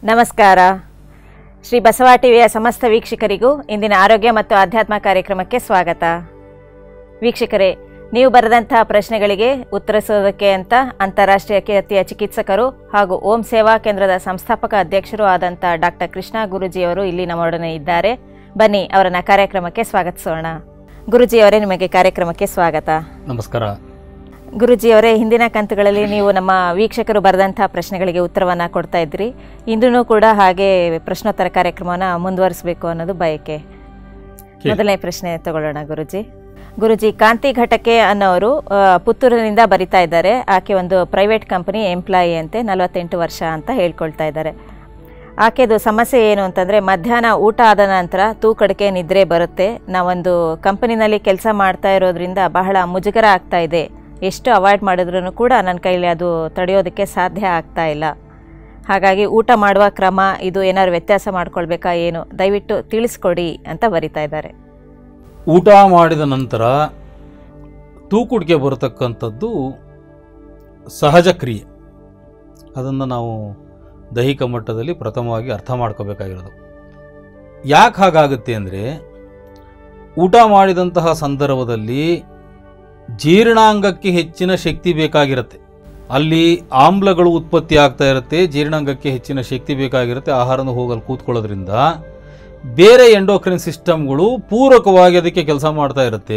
ನಮಸ್ಕಾರ ಶ್ರೀ ಬಸವ ಟಿವಿಯ ಸಮಸ್ತ ವೀಕ್ಷಕರಿಗೂ ಇಂದಿನ ಆರೋಗ್ಯ ಮತ್ತು ಆಧ್ಯಾತ್ಮ ಕಾರ್ಯಕ್ರಮಕ್ಕೆ ಸ್ವಾಗತ ವೀಕ್ಷಕರೇ ನೀವು ಬರೆದಂತಹ ಪ್ರಶ್ನೆಗಳಿಗೆ ಉತ್ತರಿಸೋದಕ್ಕೆ ಅಂತ ಅಂತಾರಾಷ್ಟ್ರೀಯ ಖ್ಯಾತಿಯ ಚಿಕಿತ್ಸಕರು ಹಾಗೂ ಓಂ ಸೇವಾ ಕೇಂದ್ರದ ಸಂಸ್ಥಾಪಕ ಅಧ್ಯಕ್ಷರು ಆದಂಥ ಡಾಕ್ಟರ್ ಕೃಷ್ಣ ಗುರುಜಿಯವರು ಇಲ್ಲಿ ನಮ್ಮೊಡನೆ ಇದ್ದಾರೆ ಬನ್ನಿ ಅವರನ್ನ ಕಾರ್ಯಕ್ರಮಕ್ಕೆ ಸ್ವಾಗತಿಸೋಣ ಗುರುಜಿಯವರೇ ನಿಮಗೆ ಕಾರ್ಯಕ್ರಮಕ್ಕೆ ಸ್ವಾಗತ ನಮಸ್ಕಾರ ಗುರುಜಿಯವರೇ ಹಿಂದಿನ ಕಂತುಗಳಲ್ಲಿ ನೀವು ನಮ್ಮ ವೀಕ್ಷಕರು ಬರೆದಂಥ ಪ್ರಶ್ನೆಗಳಿಗೆ ಉತ್ತರವನ್ನು ಕೊಡ್ತಾ ಇದ್ರಿ ಇಂದೂ ಕೂಡ ಹಾಗೆ ಪ್ರಶ್ನೋತ್ತರ ಕಾರ್ಯಕ್ರಮವನ್ನು ಮುಂದುವರಿಸಬೇಕು ಅನ್ನೋದು ಬಯಕೆ ಕೇಳಿ. ಮೊದಲನೇ ಪ್ರಶ್ನೆ ತಗೊಳ್ಳೋಣ ಗುರುಜಿ ಗುರುಜಿ ಕಾಂತಿ ಘಟಕೆ ಅನ್ನೋರು ಆ, ಪುತ್ತೂರಿನಿಂದ ಬರಿತಾ ಇದ್ದಾರೆ ಆಕೆ ಒಂದು ಪ್ರೈವೇಟ್ ಕಂಪನಿ ಎಂಪ್ಲಾಯಿ ಅಂತೆ ನಲವತ್ತೆಂಟು ವರ್ಷ ಅಂತ ಹೇಳ್ಕೊಳ್ತಾ ಇದ್ದಾರೆ ಆಕೆದು ಸಮಸ್ಯೆ ಏನು ಅಂತಂದರೆ ಮಧ್ಯಾಹ್ನ ಊಟ ಆದ ನಂತರ ತೂಕಡಿಕೆ ನಿದ್ರೆ ಬರುತ್ತೆ ನಾವೊಂದು ಕಂಪನಿನಲ್ಲಿ ಕೆಲಸ ಮಾಡ್ತಾ ಇರೋದ್ರಿಂದ ಬಹಳ ಮುಜುಗರ ಆಗ್ತಾ ಇದೆ ಎಷ್ಟು ಅವಾಯ್ಡ್ ಮಾಡಿದ್ರೂ ಕೂಡ ನನ್ನ ಕೈಲಿ ಅದು ತಡೆಯೋದಕ್ಕೆ ಸಾಧ್ಯ ಆಗ್ತಾ ಇಲ್ಲ ಹಾಗಾಗಿ ಊಟ ಮಾಡುವ ಕ್ರಮ ಇದು ಏನಾದ್ರು ವ್ಯತ್ಯಾಸ ಮಾಡ್ಕೊಳ್ಬೇಕಾ ಏನು ದಯವಿಟ್ಟು ತಿಳಿಸ್ಕೊಡಿ ಅಂತ ಬರಿತಾ ಇದ್ದಾರೆ ಊಟ ಮಾಡಿದ ನಂತರ ತೂಕುಡಿಕೆ ಬರತಕ್ಕಂಥದ್ದು ಸಹಜ ಕ್ರಿಯೆ ಅದನ್ನು ನಾವು ದೈಹಿಕ ಮಟ್ಟದಲ್ಲಿ ಪ್ರಥಮವಾಗಿ ಅರ್ಥ ಮಾಡ್ಕೋಬೇಕಾಗಿರೋದು ಯಾಕೆ ಹಾಗಾಗುತ್ತೆ ಅಂದರೆ ಊಟ ಮಾಡಿದಂತಹ ಸಂದರ್ಭದಲ್ಲಿ ಜೀರ್ಣಾಂಗಕ್ಕೆ ಹೆಚ್ಚಿನ ಶಕ್ತಿ ಬೇಕಾಗಿರುತ್ತೆ ಅಲ್ಲಿ ಆಮ್ಲಗಳು ಉತ್ಪತ್ತಿ ಆಗ್ತಾ ಇರುತ್ತೆ ಜೀರ್ಣಾಂಗಕ್ಕೆ ಹೆಚ್ಚಿನ ಶಕ್ತಿ ಬೇಕಾಗಿರುತ್ತೆ ಆಹಾರನ ಹೋಗಲು ಕೂತ್ಕೊಳ್ಳೋದ್ರಿಂದ ಬೇರೆ ಎಂಡೋಕ್ರಿನ್ ಸಿಸ್ಟಮ್ಗಳು ಪೂರಕವಾಗಿ ಅದಕ್ಕೆ ಕೆಲಸ ಮಾಡ್ತಾ ಇರುತ್ತೆ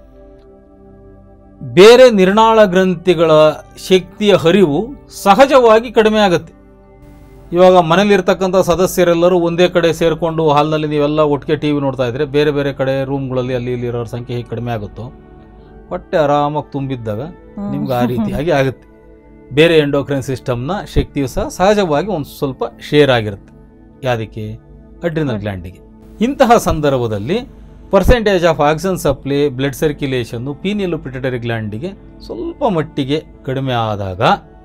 ಬೇರೆ ನಿರ್ನಾಳ ಗ್ರಂಥಿಗಳ ಶಕ್ತಿಯ ಹರಿವು ಸಹಜವಾಗಿ ಕಡಿಮೆ ಆಗುತ್ತೆ ಇವಾಗ ಮನೇಲಿರ್ತಕ್ಕಂಥ ಸದಸ್ಯರೆಲ್ಲರೂ ಒಂದೇ ಕಡೆ ಸೇರಿಕೊಂಡು ಹಾಲ್ನಲ್ಲಿ ನೀವೆಲ್ಲ ಒಟ್ಟಿಗೆ ಟಿ ವಿ ನೋಡ್ತಾ ಇದ್ರೆ ಬೇರೆ ಬೇರೆ ಕಡೆ ರೂಮ್ಗಳಲ್ಲಿ ಅಲ್ಲಿ ಇಲ್ಲಿ ಇರೋರ ಸಂಖ್ಯೆ ಹೇಗೆ ಕಡಿಮೆ ಆಗುತ್ತೋ ಹೊಟ್ಟೆ ಆರಾಮಾಗಿ ತುಂಬಿದ್ದಾಗ ನಿಮ್ಗೆ ಆ ರೀತಿಯಾಗಿ ಆಗುತ್ತೆ ಬೇರೆ ಎಂಡೋಕ್ರೈನ್ ಸಿಸ್ಟಮ್ನ ಶಕ್ತಿಯು ಸಹ ಸಹಜವಾಗಿ ಒಂದು ಸ್ವಲ್ಪ ಶೇರ್ ಆಗಿರುತ್ತೆ ಯಾವುದಕ್ಕೆ ಅಡ್ರಿನಲ್ ಗ್ಲ್ಯಾಂಡಿಗೆ ಇಂತಹ ಸಂದರ್ಭದಲ್ಲಿ percentage of oxygen supply blood ಸರ್ಕ್ಯುಲೇಷನ್ನು ಪೀನಿಯಲ್ ಪಿಟಟರಿ ಗ್ಲ್ಯಾಂಡಿಗೆ ಸ್ವಲ್ಪ ಮಟ್ಟಿಗೆ ಕಡಿಮೆ ಆದಾಗ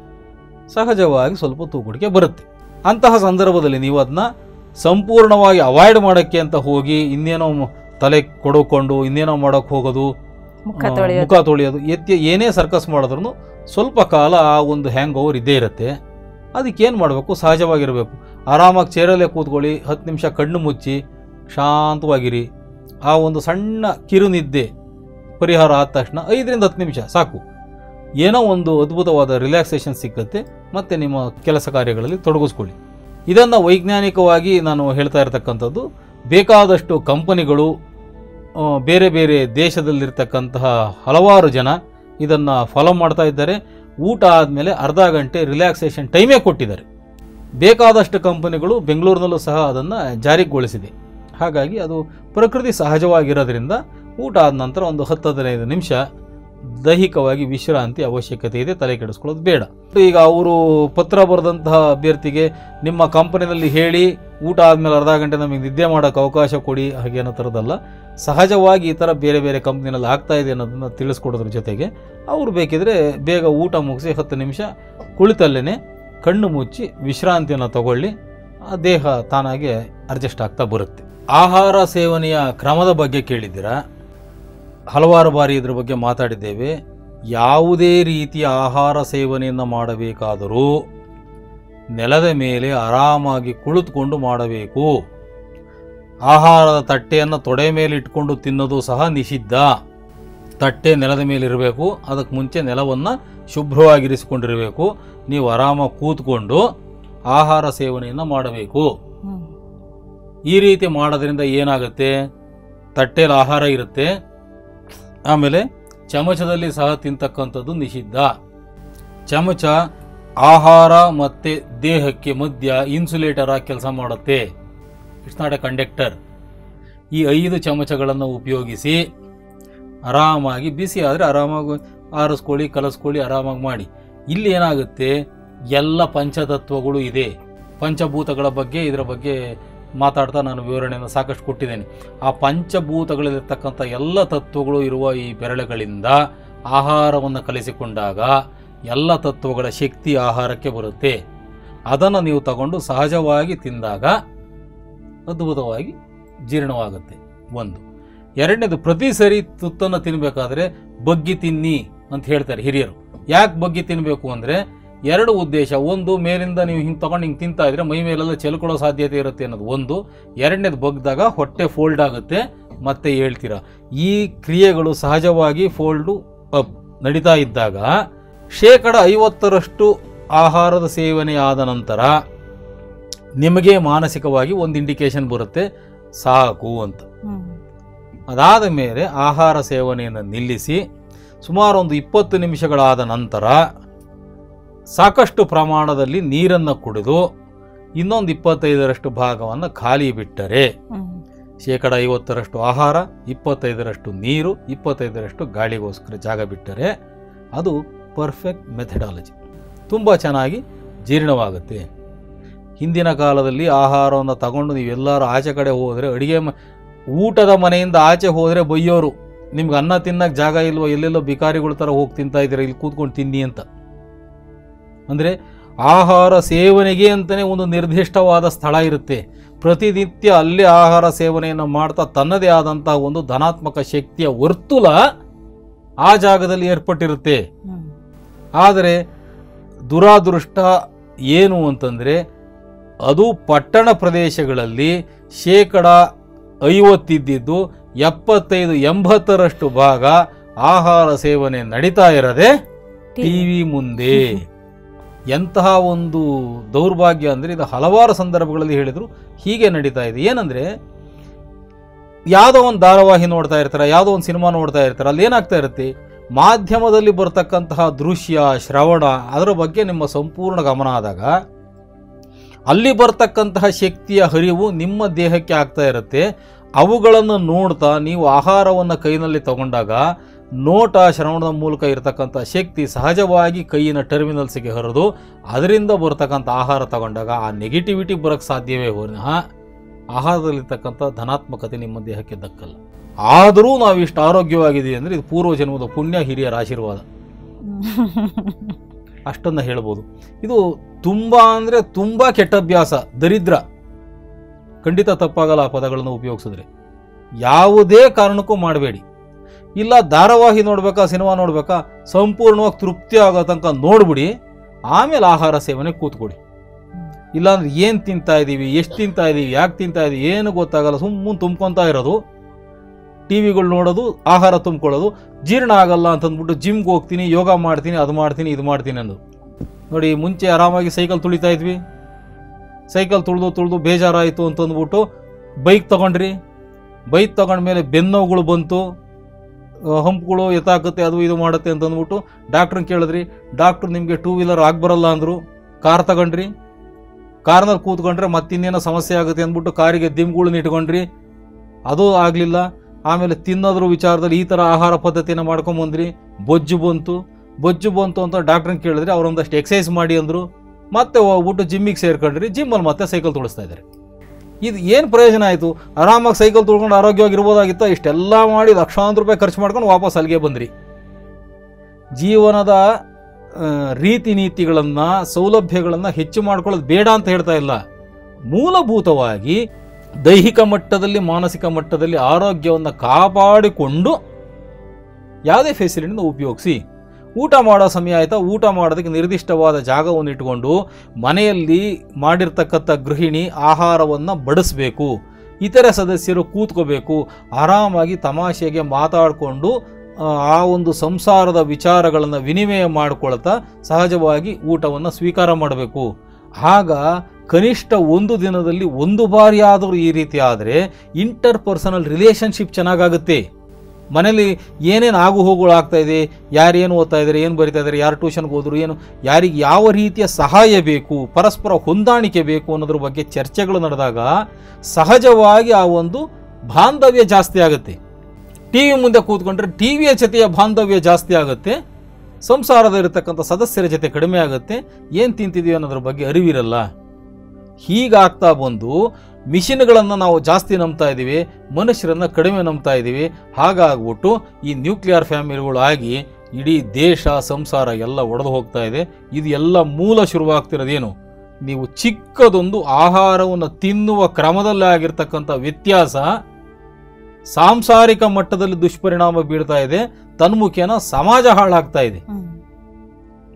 ಸಹಜವಾಗಿ ಸ್ವಲ್ಪ ತೂಕುಡಿಕೆ ಬರುತ್ತೆ ಅಂತಹ ಸಂದರ್ಭದಲ್ಲಿ ನೀವು ಅದನ್ನ ಸಂಪೂರ್ಣವಾಗಿ ಅವಾಯ್ಡ್ ಮಾಡೋಕ್ಕೆ ಅಂತ ಹೋಗಿ ಇನ್ನೇನೋ ಮ- ತಲೆ ಕೊಡೋಕೊಂಡು ಇನ್ನೇನೋ ಮಾಡೋಕ್ಕೆ ಹೋಗೋದು ಮುಖ ಆ, ತೊಳೆಯೋದು ಮುಖ ತೊಳೆಯೋದು ಎತ್ತಿ ಏನೇ ಸರ್ಕಸ್ ಮಾಡಿದ್ರು ಸ್ವಲ್ಪ ಕಾಲ ಆ ಒಂದು ಹ್ಯಾಂಗ್ ಓವರ್ ಇದ್ದೇ ಇರುತ್ತೆ ಅದಕ್ಕೇನು ಮಾಡಬೇಕು ಸಹಜವಾಗಿರಬೇಕು ಆರಾಮಾಗಿ ಚೇರಲ್ಲೇ ಕೂತ್ಕೊಳ್ಳಿ ಹತ್ತು ನಿಮಿಷ ಕಣ್ಣು ಮುಚ್ಚಿ ಶಾಂತವಾಗಿರಿ ಆ ಒಂದು ಸಣ್ಣ ಕಿರುನಿದ್ದೆ ಪರಿಹಾರ ಆದ ತಕ್ಷಣ ಐದರಿಂದ ಹತ್ತು ನಿಮಿಷ ಸಾಕು ಏನೋ ಒಂದು ಅದ್ಭುತವಾದ ರಿಲ್ಯಾಕ್ಸೇಷನ್ ಸಿಕ್ಕತ್ತೆ ಮತ್ತು ನಿಮ್ಮ ಕೆಲಸ ಕಾರ್ಯಗಳಲ್ಲಿ ತೊಡಗಿಸ್ಕೊಳ್ಳಿ ಇದನ್ನು ವೈಜ್ಞಾನಿಕವಾಗಿ ನಾನು ಹೇಳ್ತಾ ಇರತಕ್ಕಂಥದ್ದು ಬೇಕಾದಷ್ಟು ಕಂಪನಿಗಳು ಆ, ಬೇರೆ ಬೇರೆ ದೇಶದಲ್ಲಿರ್ತಕ್ಕಂತಹ ಹಲವಾರು ಜನ ಇದನ್ನು ಫಾಲೋ ಮಾಡ್ತಾ ಇದ್ದಾರೆ ಊಟ ಆದಮೇಲೆ ಅರ್ಧ ಗಂಟೆ ರಿಲ್ಯಾಕ್ಸೇಷನ್ ಟೈಮೇ ಕೊಟ್ಟಿದ್ದಾರೆ ಬೇಕಾದಷ್ಟು ಕಂಪನಿಗಳು ಬೆಂಗಳೂರಿನಲ್ಲೂ ಸಹ ಅದನ್ನು ಜಾರಿಗೊಳಿಸಿದೆ ಹಾಗಾಗಿ ಅದು ಪ್ರಕೃತಿ ಸಹಜವಾಗಿರೋದ್ರಿಂದ ಊಟ ಆದ ನಂತರ ಒಂದು ಹತ್ತು ಹದಿನೈದು ನಿಮಿಷ ದೈಹಿಕವಾಗಿ ವಿಶ್ರಾಂತಿ ಅವಶ್ಯಕತೆ ಇದೆ ತಲೆ ಕೆಡಿಸ್ಕೊಳ್ಳೋದು ಬೇಡ ಈಗ ಅವರು ಪತ್ರ ಬರೆದಂತಹ ಅಭ್ಯರ್ಥಿಗೆ ನಿಮ್ಮ ಕಂಪನಿನಲ್ಲಿ ಹೇಳಿ ಊಟ ಆದಮೇಲೆ ಅರ್ಧ ಗಂಟೆ ನಮಗೆ ನಿದ್ದೆ ಮಾಡೋಕ್ಕೆ ಅವಕಾಶ ಕೊಡಿ ಹಾಗೇನೋ ಥರದಲ್ಲ ಸಹಜವಾಗಿ ಈ ಥರ ಬೇರೆ ಬೇರೆ ಕಂಪ್ನಿನಲ್ಲಿ ಆಗ್ತಾ ಇದೆ ಅನ್ನೋದನ್ನು ತಿಳಿಸ್ಕೊಡೋದ್ರ ಜೊತೆಗೆ ಅವರು ಬೇಕಿದ್ರೆ ಬೇಗ ಊಟ ಮುಗಿಸಿ ಹತ್ತು ನಿಮಿಷ ಕುಳಿತಲ್ಲೇ ಕಣ್ಣು ಮುಚ್ಚಿ ವಿಶ್ರಾಂತಿಯನ್ನು ತಗೊಳ್ಳಿ ಆ ದೇಹ ತಾನಾಗೆ ಅಡ್ಜಸ್ಟ್ ಆಗ್ತಾ ಬರುತ್ತೆ ಆಹಾರ ಸೇವನೆಯ ಕ್ರಮದ ಬಗ್ಗೆ ಕೇಳಿದ್ದೀರಾ ಹಲವಾರು ಬಾರಿ ಇದ್ರ ಬಗ್ಗೆ ಮಾತಾಡಿದ್ದೇವೆ ಯಾವುದೇ ರೀತಿಯ ಆಹಾರ ಸೇವನೆಯನ್ನು ಮಾಡಬೇಕಾದರೂ ನೆಲದ ಮೇಲೆ ಆರಾಮಾಗಿ ಕುಳಿತುಕೊಂಡು ಮಾಡಬೇಕು ಆಹಾರದ ತಟ್ಟೆಯನ್ನು ತೊಡೆ ಮೇಲೆ ಇಟ್ಕೊಂಡು ತಿನ್ನೋದು ಸಹ ನಿಷಿದ್ಧ ತಟ್ಟೆ ನೆಲದ ಮೇಲೆ ಇರಬೇಕು ಅದಕ್ಕೆ ಮುಂಚೆ ನೆಲವನ್ನು ಶುಭ್ರವಾಗಿರಿಸಿಕೊಂಡಿರಬೇಕು ನೀವು ಆರಾಮಾಗಿ ಕೂತ್ಕೊಂಡು ಆಹಾರ ಸೇವನೆಯನ್ನು ಮಾಡಬೇಕು ಹ್ಮ್. ಈ ರೀತಿ ಮಾಡೋದ್ರಿಂದ ಏನಾಗುತ್ತೆ ತಟ್ಟೆಯಲ್ಲಿ ಆಹಾರ ಇರುತ್ತೆ ಆಮೇಲೆ ಚಮಚದಲ್ಲಿ ಸಹ ತಿಂತಕ್ಕಂಥದ್ದು ನಿಷಿದ್ಧ ಚಮಚ ಆಹಾರ ಮತ್ತು ದೇಹಕ್ಕೆ ಮಧ್ಯ ಇನ್ಸುಲೇಟರ್ ಆಗಿ ಕೆಲಸ ಮಾಡುತ್ತೆ ಇಟ್ಸ್ ನಾಟ್ ಎ ಕಂಡಕ್ಟರ್ ಈ ಐದು ಚಮಚಗಳನ್ನು ಉಪಯೋಗಿಸಿ ಆರಾಮಾಗಿ ಬಿಸಿ ಆದರೆ ಆರಾಮಾಗಿ ಆರಿಸ್ಕೊಳ್ಳಿ ಕಲಸ್ಕೊಳ್ಳಿ ಆರಾಮಾಗಿ ಮಾಡಿ ಇಲ್ಲಿ ಏನಾಗುತ್ತೆ ಎಲ್ಲ ಪಂಚತತ್ವಗಳು ಇದೆ ಪಂಚಭೂತಗಳ ಬಗ್ಗೆ ಇದರ ಬಗ್ಗೆ ಮಾತಾಡ್ತಾ ನಾನು ವಿವರಣೆಯನ್ನು ಸಾಕಷ್ಟು ಕೊಟ್ಟಿದ್ದೇನೆ ಆ ಪಂಚಭೂತಗಳಲ್ಲಿರ್ತಕ್ಕಂಥ ಎಲ್ಲ ತತ್ವಗಳು ಇರುವ ಈ ಬೆರಳುಗಳಿಂದ ಆಹಾರವನ್ನು ಕಲಿಸಿಕೊಂಡಾಗ ಎಲ್ಲ ತತ್ವಗಳ ಶಕ್ತಿ ಆಹಾರಕ್ಕೆ ಬರುತ್ತೆ ಅದನ್ನು ನೀವು ತಗೊಂಡು ಸಹಜವಾಗಿ ತಿಂದಾಗ ಅದ್ಭುತವಾಗಿ ಜೀರ್ಣವಾಗುತ್ತೆ ಒಂದು ಎರಡನೇದು ಪ್ರತಿ ಸರಿ ತುತ್ತನ್ನು ತಿನ್ನಬೇಕಾದ್ರೆ ಬಗ್ಗಿ ತಿನ್ನಿ ಅಂತ ಹೇಳ್ತಾರೆ ಹಿರಿಯರು ಯಾಕೆ ಬಗ್ಗಿ ತಿನ್ನಬೇಕು ಅಂದರೆ ಎರಡು ಉದ್ದೇಶ ಒಂದು ಮೇಲಿಂದ ನೀವು ಹಿಂಗೆ ತಗೊಂಡು ಹಿಂಗೆ ತಿಂತಾ ಇದ್ರೆ ಮೈ ಮೇಲೆಲ್ಲ ಚೆಲ್ಕೊಳ್ಳೋ ಸಾಧ್ಯತೆ ಇರುತ್ತೆ ಅನ್ನೋದು ಒಂದು ಎರಡನೇದು ಬಗ್ದಾಗ ಹೊಟ್ಟೆ ಫೋಲ್ಡ್ ಆಗುತ್ತೆ ಮತ್ತೆ ಹೇಳ್ತೀರಾ ಈ ಕ್ರಿಯೆಗಳು ಸಹಜವಾಗಿ ಫೋಲ್ಡು ಅಪ್ ನಡೀತಾ ಇದ್ದಾಗ ಶೇಕಡ ಐವತ್ತರಷ್ಟು ಆಹಾರದ ಸೇವನೆ ಆದ ನಂತರ ನಿಮಗೆ ಮಾನಸಿಕವಾಗಿ ಒಂದು ಇಂಡಿಕೇಶನ್ ಬರುತ್ತೆ ಸಾಕು ಅಂತ ಅದಾದ ಮೇಲೆ ಆಹಾರ ಸೇವನೆಯನ್ನು ನಿಲ್ಲಿಸಿ ಸುಮಾರು ಒಂದು ಇಪ್ಪತ್ತು ನಿಮಿಷಗಳಾದ ನಂತರ ಸಾಕಷ್ಟು ಪ್ರಮಾಣದಲ್ಲಿ ನೀರನ್ನು ಕುಡಿದು ಇನ್ನೊಂದು ಇಪ್ಪತ್ತೈದರಷ್ಟು ಭಾಗವನ್ನು ಖಾಲಿ ಬಿಟ್ಟರೆ ಶೇಕಡ ಐವತ್ತರಷ್ಟು ಆಹಾರ ಇಪ್ಪತ್ತೈದರಷ್ಟು ನೀರು ಇಪ್ಪತ್ತೈದರಷ್ಟು ಗಾಳಿಗೋಸ್ಕರ ಜಾಗ ಬಿಟ್ಟರೆ ಅದು ಪರ್ಫೆಕ್ಟ್ ಮೆಥಡಾಲಜಿ ತುಂಬ ಚೆನ್ನಾಗಿ ಜೀರ್ಣವಾಗುತ್ತೆ ಹಿಂದಿನ ಕಾಲದಲ್ಲಿ ಆಹಾರವನ್ನು ತಗೊಂಡು ನೀವೆಲ್ಲರೂ ಆಚೆ ಕಡೆ ಹೋದರೆ ಅಡುಗೆ ಮ ಊಟದ ಮನೆಯಿಂದ ಆಚೆ ಹೋದರೆ ಬೈಯೋರು ನಿಮ್ಗೆ ಅನ್ನ ತಿನ್ನಕ್ಕೆ ಜಾಗ ಇಲ್ವೋ ಎಲ್ಲೆಲ್ಲೋ ಬಿಕಾರಿಗಳ ಥರ ಹೋಗಿ ತಿಂತಾ ಇದ್ದೀರಾ ಇಲ್ಲಿ ಕೂತ್ಕೊಂಡು ತಿನ್ನಿ ಅಂತ ಅಂದರೆ ಆಹಾರ ಸೇವನೆಗೆ ಅಂತಲೇ ಒಂದು ನಿರ್ದಿಷ್ಟವಾದ ಸ್ಥಳ ಇರುತ್ತೆ ಪ್ರತಿನಿತ್ಯ ಅಲ್ಲಿ ಆಹಾರ ಸೇವನೆಯನ್ನು ಮಾಡ್ತಾ ತನ್ನದೇ ಆದಂಥ ಒಂದು ಧನಾತ್ಮಕ ಶಕ್ತಿಯ ವರ್ತುಲ ಆ ಜಾಗದಲ್ಲಿ ಏರ್ಪಟ್ಟಿರುತ್ತೆ ಆದರೆ ದುರಾದೃಷ್ಟ ಏನು ಅಂತಂದರೆ ಅದು ಪಟ್ಟಣ ಪ್ರದೇಶಗಳಲ್ಲಿ ಶೇಕಡ ಐವತ್ತಿದ್ದಿದ್ದು ಎಪ್ಪತ್ತೈದು ಎಂಬತ್ತರಷ್ಟು ಭಾಗ ಆಹಾರ ಸೇವನೆ ನಡೀತಾ ಇರದೆ ಟಿ ವಿ ಮುಂದೆ ಎಂತಹ ಒಂದು ದೌರ್ಭಾಗ್ಯ ಅಂದರೆ ಇದು ಹಲವಾರು ಸಂದರ್ಭಗಳಲ್ಲಿ ಹೇಳಿದರು ಹೀಗೆ ನಡೀತಾ ಇದೆ ಏನಂದರೆ ಯಾವುದೋ ಒಂದು ಧಾರಾವಾಹಿ ನೋಡ್ತಾ ಇರ್ತಾರೆ ಯಾವುದೋ ಒಂದು ಸಿನಿಮಾ ನೋಡ್ತಾ ಇರ್ತಾರೆ ಅಲ್ಲಿ ಏನಾಗ್ತಾ ಇರುತ್ತೆ ಮಾಧ್ಯಮದಲ್ಲಿ ಬರ್ತಕ್ಕಂತಹ ದೃಶ್ಯ ಶ್ರವಣ ಅದರ ಬಗ್ಗೆ ನಿಮ್ಮ ಸಂಪೂರ್ಣ ಗಮನ ಆದಾಗ ಅಲ್ಲಿ ಬರ್ತಕ್ಕಂತಹ ಶಕ್ತಿಯ ಹರಿವು ನಿಮ್ಮ ದೇಹಕ್ಕೆ ಆಗ್ತಾ ಇರುತ್ತೆ ಅವುಗಳನ್ನು ನೋಡ್ತಾ ನೀವು ಆಹಾರವನ್ನು ಕೈನಲ್ಲಿ ತಗೊಂಡಾಗ ನೋಟ ಶ್ರವಣದ ಮೂಲಕ ಇರತಕ್ಕಂಥ ಶಕ್ತಿ ಸಹಜವಾಗಿ ಕೈಯಿನ ಟರ್ಮಿನಲ್ಸ್ಗೆ ಹರಿದು ಅದರಿಂದ ಬರ್ತಕ್ಕಂಥ ಆಹಾರ ತಗೊಂಡಾಗ ಆ ನೆಗೆಟಿವಿಟಿ ಬರೋಕ್ಕೆ ಸಾಧ್ಯವೇ ಹೊರನಃ ಆಹಾರದಲ್ಲಿರ್ತಕ್ಕಂಥ ಧನಾತ್ಮಕತೆ ನಿಮ್ಮ ದೇಹಕ್ಕೆ ದಕ್ಕಲ್ಲ ಆದರೂ ನಾವು ಇಷ್ಟು ಆರೋಗ್ಯವಾಗಿದ್ದೀವಿ ಅಂದರೆ ಇದು ಪೂರ್ವ ಜನ್ಮದ ಪುಣ್ಯ ಹಿರಿಯರ ಆಶೀರ್ವಾದ ಅಷ್ಟನ್ನು ಹೇಳ್ಬೋದು ಇದು ತುಂಬ ಅಂದರೆ ತುಂಬ ಕೆಟ್ಟ ಅಭ್ಯಾಸ ದರಿದ್ರ ಖಂಡಿತ ತಪ್ಪಾಗಲ್ಲ ಆ ಪದಗಳನ್ನು ಉಪಯೋಗಿಸಿದ್ರೆ ಯಾವುದೇ ಕಾರಣಕ್ಕೂ ಮಾಡಬೇಡಿ ಇಲ್ಲ ಧಾರಾವಾಹಿ ನೋಡ್ಬೇಕಾ ಸಿನಿಮಾ ನೋಡ್ಬೇಕಾ ಸಂಪೂರ್ಣವಾಗಿ ತೃಪ್ತಿ ಆಗೋ ತನಕ ನೋಡ್ಬಿಡಿ ಆಮೇಲೆ ಆಹಾರ ಸೇವನೆ ಕೂತ್ಕೊಡಿ ಇಲ್ಲಾಂದ್ರೆ ಏನು ತಿಂತಾ ಇದ್ದೀವಿ ಎಷ್ಟು ತಿಂತಾ ಇದ್ದೀವಿ ಯಾಕೆ ತಿಂತಾ ಇದ್ದೀವಿ ಏನು ಗೊತ್ತಾಗಲ್ಲ ಸುಮ್ಮನೆ ತುಂಬ್ಕೊತಾ ಇರೋದು ಟಿ ವಿಗಳು ನೋಡೋದು ಆಹಾರ ತುಂಬ್ಕೊಳ್ಳೋದು ಜೀರ್ಣ ಆಗಲ್ಲ ಅಂತಂದ್ಬಿಟ್ಟು ಜಿಮ್ಗೆ ಹೋಗ್ತೀನಿ ಯೋಗ ಮಾಡ್ತೀನಿ ಅದು ಮಾಡ್ತೀನಿ ಇದು ಮಾಡ್ತೀನಿ ಅನ್ನೋದು ನೋಡಿ ಮುಂಚೆ ಆರಾಮಾಗಿ ಸೈಕಲ್ ತುಳಿತಾ ಇದ್ವಿ ಸೈಕಲ್ ತುಳಿದು ತುಳಿದು ಬೇಜಾರಾಯಿತು ಅಂತಂದ್ಬಿಟ್ಟು ಬೈಕ್ ತಗೊಂಡ್ರಿ ಬೈಕ್ ತಗೊಂಡ್ಮೇಲೆ ಬೆನ್ನೋವುಗಳು ಬಂತು ಆ, ಹಂಪ್ಗಳು ಎತ್ತಾಕತ್ತೆ ಅದು ಇದು ಮಾಡುತ್ತೆ ಅಂತಂದ್ಬಿಟ್ಟು ಡಾಕ್ಟ್ರನ್ನ ಕೇಳಿದ್ರಿ ಡಾಕ್ಟ್ರು ನಿಮಗೆ ಟೂ ವೀಲರ್ ಬರಲ್ಲ ಅಂದರು ಕಾರ್ ತಗೊಂಡ್ರಿ ಕಾರ್ನಲ್ಲಿ ಕೂತ್ಕೊಂಡ್ರೆ ಮತ್ತಿನ್ನೇನೋ ಸಮಸ್ಯೆ ಆಗುತ್ತೆ ಅಂದ್ಬಿಟ್ಟು ಕಾರಿಗೆ ದಿಮ್ಗಳನ್ನ ಇಟ್ಕೊಂಡ್ರಿ ಅದು ಆಗಲಿಲ್ಲ ಆಮೇಲೆ ತಿನ್ನೋದ್ರ ವಿಚಾರದಲ್ಲಿ ಈ ಥರ ಆಹಾರ ಪದ್ಧತಿನ ಮಾಡ್ಕೊಂಬಂದ್ರಿ ಬೊಜ್ಜು ಬಂತು ಬೊಜ್ಜು ಬಂತು ಅಂತ ಡಾಕ್ಟ್ರನ್ನ ಕೇಳಿದ್ರೆ ಅವರೊಂದಷ್ಟು ಎಕ್ಸಸೈಸ್ ಮಾಡಿ ಅಂದರು ಮತ್ತೆ ಹೋಗ್ಬಿಟ್ಟು ಜಿಮ್ಮಿಗೆ ಸೇರ್ಕೊಂಡ್ರಿ ಜಿಮ್ಮಲ್ಲಿ ಮತ್ತೆ ಸೈಕಲ್ ತುಳಿಸ್ತಾ ಇದ್ದಾರೆ ಇದು ಏನು ಪ್ರಯೋಜನ ಆಯಿತು ಆರಾಮಾಗಿ ಸೈಕಲ್ ತುಳ್ಕೊಂಡು ಆರೋಗ್ಯವಾಗಿರ್ಬೋದಾಗಿತ್ತ ಇಷ್ಟೆಲ್ಲ ಮಾಡಿ ಲಕ್ಷಾಂತರ ರೂಪಾಯಿ ಖರ್ಚು ಮಾಡ್ಕೊಂಡು ವಾಪಸ್ ಅಲ್ಲಿಗೆ ಬಂದ್ರಿ ಜೀವನದ ಆ, ರೀತಿ ನೀತಿಗಳನ್ನು ಸೌಲಭ್ಯಗಳನ್ನು ಹೆಚ್ಚು ಮಾಡ್ಕೊಳ್ಳೋದು ಬೇಡ ಅಂತ ಹೇಳ್ತಾ ಇಲ್ಲ ಮೂಲಭೂತವಾಗಿ ದೈಹಿಕ ಮಟ್ಟದಲ್ಲಿ ಮಾನಸಿಕ ಮಟ್ಟದಲ್ಲಿ ಆರೋಗ್ಯವನ್ನು ಕಾಪಾಡಿಕೊಂಡು ಯಾವುದೇ ಫೆಸಿಲಿಟಿನ ಉಪಯೋಗಿಸಿ ಊಟ ಮಾಡೋ ಸಮಯ ಆಯಿತಾ ಊಟ ಮಾಡೋದಕ್ಕೆ ನಿರ್ದಿಷ್ಟವಾದ ಜಾಗವನ್ನು ಇಟ್ಕೊಂಡು ಮನೆಯಲ್ಲಿ ಮಾಡಿರ್ತಕ್ಕಂಥ ಗೃಹಿಣಿ ಆಹಾರವನ್ನು ಬಡಿಸ್ಬೇಕು ಇತರೆ ಸದಸ್ಯರು ಕೂತ್ಕೋಬೇಕು ಆರಾಮಾಗಿ ತಮಾಷೆಗೆ ಮಾತಾಡಿಕೊಂಡು ಆ ಒಂದು ಸಂಸಾರದ ವಿಚಾರಗಳನ್ನು ವಿನಿಮಯ ಮಾಡಿಕೊಳ್ತಾ ಸಹಜವಾಗಿ ಊಟವನ್ನು ಸ್ವೀಕಾರ ಮಾಡಬೇಕು ಆಗ ಕನಿಷ್ಠ ಒಂದು ದಿನದಲ್ಲಿ ಒಂದು ಬಾರಿ ಆದರೂ ಈ ರೀತಿ ಆದರೆ ಇಂಟರ್ ಪರ್ಸನಲ್ ರಿಲೇಷನ್ಶಿಪ್ ಚೆನ್ನಾಗಾಗುತ್ತೆ ಮನೇಲಿ ಏನೇನು ಆಗು ಹೋಗುಗಳು ಆಗ್ತಾ ಇದೆ ಯಾರೇನು ಓದ್ತಾ ಇದ್ದಾರೆ ಏನು ಬರಿತಾ ಇದ್ದಾರೆ ಯಾರು ಟ್ಯೂಷನ್ಗೆ ಹೋದ್ರು ಏನು ಯಾರಿಗೆ ಯಾವ ರೀತಿಯ ಸಹಾಯ ಬೇಕು ಪರಸ್ಪರ ಹೊಂದಾಣಿಕೆ ಬೇಕು ಅನ್ನೋದ್ರ ಬಗ್ಗೆ ಚರ್ಚೆಗಳು ನಡೆದಾಗ ಸಹಜವಾಗಿ ಆ ಒಂದು ಬಾಂಧವ್ಯ ಜಾಸ್ತಿ ಆಗುತ್ತೆ ಟಿ ವಿ ಮುಂದೆ ಕೂತ್ಕೊಂಡ್ರೆ ಟಿ ವಿಯ ಜೊತೆಯ ಬಾಂಧವ್ಯ ಜಾಸ್ತಿ ಆಗುತ್ತೆ ಸಂಸಾರದಲ್ಲಿರ್ತಕ್ಕಂಥ ಸದಸ್ಯರ ಜೊತೆ ಕಡಿಮೆ ಆಗುತ್ತೆ ಏನು ತಿಂತಿದೀವಿ ಅನ್ನೋದ್ರ ಬಗ್ಗೆ ಅರಿವಿರಲ್ಲ ಹೀಗಾಗ್ತಾ ಬಂದು ಮಿಷಿನ್ಗಳನ್ನು ನಾವು ಜಾಸ್ತಿ ನಂಬ್ತಾ ಇದ್ದೀವಿ ಮನುಷ್ಯರನ್ನು ಕಡಿಮೆ ನಂಬ್ತಾ ಇದ್ದೀವಿ ಹಾಗಾಗ್ಬಿಟ್ಟು ಈ ನ್ಯೂಕ್ಲಿಯರ್ ಫ್ಯಾಮಿಲಿಗಳು ಆಗಿ ಇಡೀ ದೇಶ ಸಂಸಾರ ಎಲ್ಲ ಒಡೆದು ಹೋಗ್ತಾ ಇದೆ ಇದು ಎಲ್ಲ ಮೂಲ ಶುರುವಾಗ್ತಿರೋದೇನು ನೀವು ಚಿಕ್ಕದೊಂದು ಆಹಾರವನ್ನು ತಿನ್ನುವ ಕ್ರಮದಲ್ಲಿ ಆಗಿರ್ತಕ್ಕಂಥ ವ್ಯತ್ಯಾಸ ಸಾಂಸಾರಿಕ ಮಟ್ಟದಲ್ಲಿ ದುಷ್ಪರಿಣಾಮ ಬೀಳ್ತಾ ಇದೆ ತನ್ಮುಖೇನ ಸಮಾಜ ಹಾಳಾಗ್ತಾ ಇದೆ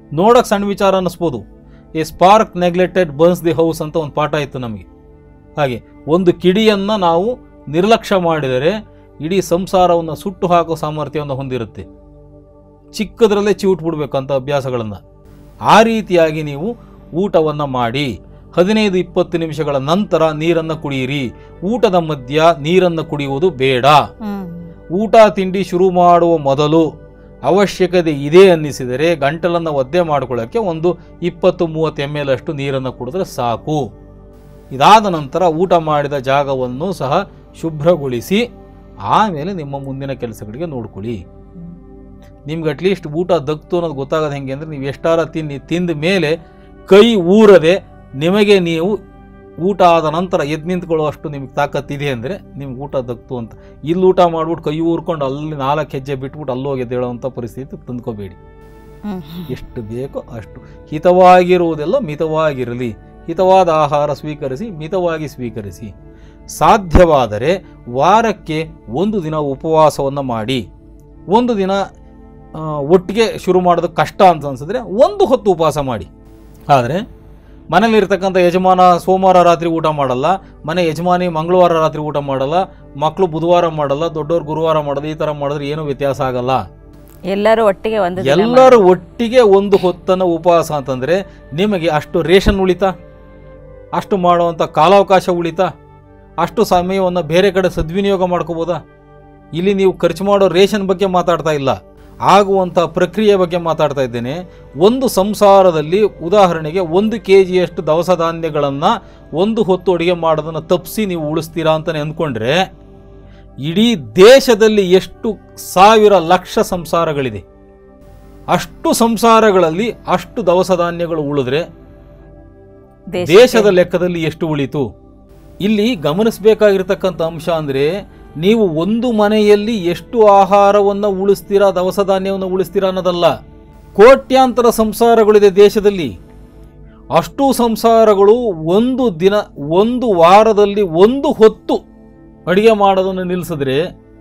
ನೋಡೋಕೆ ಸಣ್ಣ ವಿಚಾರ ಅನ್ನಿಸ್ಬೋದು a spark neglected burns the house ಅಂತ ಒಂದು ಪಾಠ ಇತ್ತು ನಮಗೆ ಹಾಗೆ ಒಂದು ಕಿಡಿಯನ್ನು ನಾವು ನಿರ್ಲಕ್ಷ್ಯ ಮಾಡಿದರೆ ಇಡೀ ಸಂಸಾರವನ್ನು ಸುಟ್ಟು ಹಾಕೋ ಸಾಮರ್ಥ್ಯವನ್ನು ಹೊಂದಿರುತ್ತೆ ಚಿಕ್ಕದ್ರಲ್ಲೇ ಚಿವುಟ್ಬಿಡ್ಬೇಕಂತ ಅಭ್ಯಾಸಗಳನ್ನು ಆ ರೀತಿಯಾಗಿ ನೀವು ಊಟವನ್ನು ಮಾಡಿ ಹದಿನೈದು ಇಪ್ಪತ್ತು ನಿಮಿಷಗಳ ನಂತರ ನೀರನ್ನು ಕುಡಿಯಿರಿ ಊಟದ ಮಧ್ಯ ನೀರನ್ನು ಕುಡಿಯುವುದು ಬೇಡ ಹ್ಮ್ ಊಟ ತಿಂಡಿ ಶುರು ಮಾಡುವ ಮೊದಲು ಅವಶ್ಯಕತೆ ಇದೆ ಅನ್ನಿಸಿದರೆ ಗಂಟಲನ್ನು ಒದ್ದೆ ಮಾಡ್ಕೊಳ್ಳೋಕ್ಕೆ ಒಂದು ಇಪ್ಪತ್ತು ಮೂವತ್ತು ಎಮ್ ಎಲ್ ಅಷ್ಟು ನೀರನ್ನು ಕುಡಿದ್ರೆ ಸಾಕು ಇದಾದ ನಂತರ ಊಟ ಮಾಡಿದ ಜಾಗವನ್ನು ಸಹ ಶುಭ್ರಗೊಳಿಸಿ ಆಮೇಲೆ ನಿಮ್ಮ ಮುಂದಿನ ಕೆಲಸಗಳಿಗೆ ನೋಡ್ಕೊಳ್ಳಿ ನಿಮ್ಗೆ ಅಟ್ಲೀಸ್ಟ್ ಊಟ ದಕ್ತು ಅನ್ನೋದು ಗೊತ್ತಾಗೋದು ಹೆಂಗೆ ಅಂದರೆ ನೀವು ಎಷ್ಟಾರ ತಿನ್ನಿ ತಿಂದ ಮೇಲೆ ಕೈ ಊರದೆ ನಿಮಗೆ ನೀವು ಊಟ ಆದ ನಂತರ ಎದ್ದು ನಿಂತ್ಕೊಳ್ಳೋ ಅಷ್ಟು ನಿಮಗೆ ತಾಕತ್ತಿದೆ ಅಂದರೆ ನಿಮ್ಗೆ ಊಟ ದಕ್ತು ಅಂತ ಇಲ್ಲಿ ಊಟ ಮಾಡ್ಬಿಟ್ಟು ಕೈ ಊರ್ಕೊಂಡು ಅಲ್ಲಿ ನಾಲ್ಕು ಹೆಜ್ಜೆ ಬಿಟ್ಬಿಟ್ಟು ಅಲ್ಲೋಗಿ ಎದ್ದೇಳೋವಂಥ ಪರಿಸ್ಥಿತಿ ತಂದ್ಕೋಬೇಡಿ ಹ್ಮ್ ಎಷ್ಟು ಬೇಕೋ ಅಷ್ಟು ಹಿತವಾಗಿರುವುದೆಲ್ಲ ಮಿತವಾಗಿರಲಿ ಹಿತವಾದ ಆಹಾರ ಸ್ವೀಕರಿಸಿ ಮಿತವಾಗಿ ಸ್ವೀಕರಿಸಿ ಸಾಧ್ಯವಾದರೆ ವಾರಕ್ಕೆ ಒಂದು ದಿನ ಉಪವಾಸವನ್ನು ಮಾಡಿ ಒಂದು ದಿನ ಆ, ಒಟ್ಟಿಗೆ ಶುರು ಮಾಡೋದು ಕಷ್ಟ ಅಂತ ಅನ್ಸಿದ್ರೆ ಒಂದು ಹೊತ್ತು ಉಪವಾಸ ಮಾಡಿ ಆದರೆ ಮನೇಲಿರ್ತಕ್ಕಂಥ ಯಜಮಾನ ಸೋಮವಾರ ರಾತ್ರಿ ಊಟ ಮಾಡಲ್ಲ ಮನೆ ಯಜಮಾನಿ ಮಂಗಳವಾರ ರಾತ್ರಿ ಊಟ ಮಾಡಲ್ಲ ಮಕ್ಕಳು ಬುಧವಾರ ಮಾಡಲ್ಲ ದೊಡ್ಡವ್ರು ಗುರುವಾರ ಮಾಡೋದು ಈ ಥರ ಮಾಡಿದ್ರೆ ಏನೂ ವ್ಯತ್ಯಾಸ ಆಗಲ್ಲ ಎಲ್ಲರೂ ಒಟ್ಟಿಗೆ ಒಂದು ದಿನ ಎಲ್ಲರೂ ಒಟ್ಟಿಗೆ ಒಂದು ಹೊತ್ತನ್ನು ಉಪವಾಸ ಅಂತಂದರೆ ನಿಮಗೆ ಅಷ್ಟು ರೇಷನ್ ಉಳಿತಾ ಅಷ್ಟು ಮಾಡುವಂಥ ಕಾಲಾವಕಾಶ ಉಳಿತಾ ಅಷ್ಟು ಸಮಯವನ್ನು ಬೇರೆ ಕಡೆ ಸದ್ವಿನಿಯೋಗ ಮಾಡ್ಕೋಬೋದಾ ಇಲ್ಲಿ ನೀವು ಖರ್ಚು ಮಾಡೋ ರೇಷನ್ ಬಗ್ಗೆ ಮಾತಾಡ್ತಾ ಇಲ್ಲ ಆಗುವಂಥ ಪ್ರಕ್ರಿಯೆ ಬಗ್ಗೆ ಮಾತಾಡ್ತಾ ಇದ್ದೇನೆ ಒಂದು ಸಂಸಾರದಲ್ಲಿ ಉದಾಹರಣೆಗೆ ಒಂದು ಕೆ ಜಿಯಷ್ಟು ದವಸ ಧಾನ್ಯಗಳನ್ನು ಒಂದು ಹೊತ್ತು ಅಡುಗೆ ಮಾಡೋದನ್ನು ತಪ್ಪಿಸಿ ನೀವು ಉಳಿಸ್ತೀರಾ ಅಂತಲೇ ಅಂದ್ಕೊಂಡ್ರೆ ಇಡೀ ದೇಶದಲ್ಲಿ ಎಷ್ಟು ಸಾವಿರ ಲಕ್ಷ ಸಂಸಾರಗಳಿದೆ ಅಷ್ಟು ಸಂಸಾರಗಳಲ್ಲಿ ಅಷ್ಟು ದವಸ ಧಾನ್ಯಗಳು ಉಳಿದ್ರೆ ದೇಶಕ್ಕೆ- ದೇಶದ ಲೆಕ್ಕದಲ್ಲಿ ಎಷ್ಟು ಉಳಿತು ಇಲ್ಲಿ ಗಮನಿಸಬೇಕಾಗಿರ್ತಕ್ಕಂಥ ಅಂಶ ಅಂದರೆ ನೀವು ಒಂದು ಮನೆಯಲ್ಲಿ ಎಷ್ಟು ಆಹಾರವನ್ನು ಉಳಿಸ್ತೀರಾ ದವಸ ಧಾನ್ಯವನ್ನು ಉಳಿಸ್ತೀರಾ ಅನ್ನೋದಲ್ಲ ಕೋಟ್ಯಾಂತರ ಸಂಸಾರಗಳಿದೆ ದೇಶದಲ್ಲಿ ಅಷ್ಟು ಸಂಸಾರಗಳು ಒಂದು ದಿನ ಒಂದು ವಾರದಲ್ಲಿ ಒಂದು ಹೊತ್ತು ಅಡುಗೆ ಮಾಡೋದನ್ನು ನಿಲ್ಲಿಸಿದ್ರೆ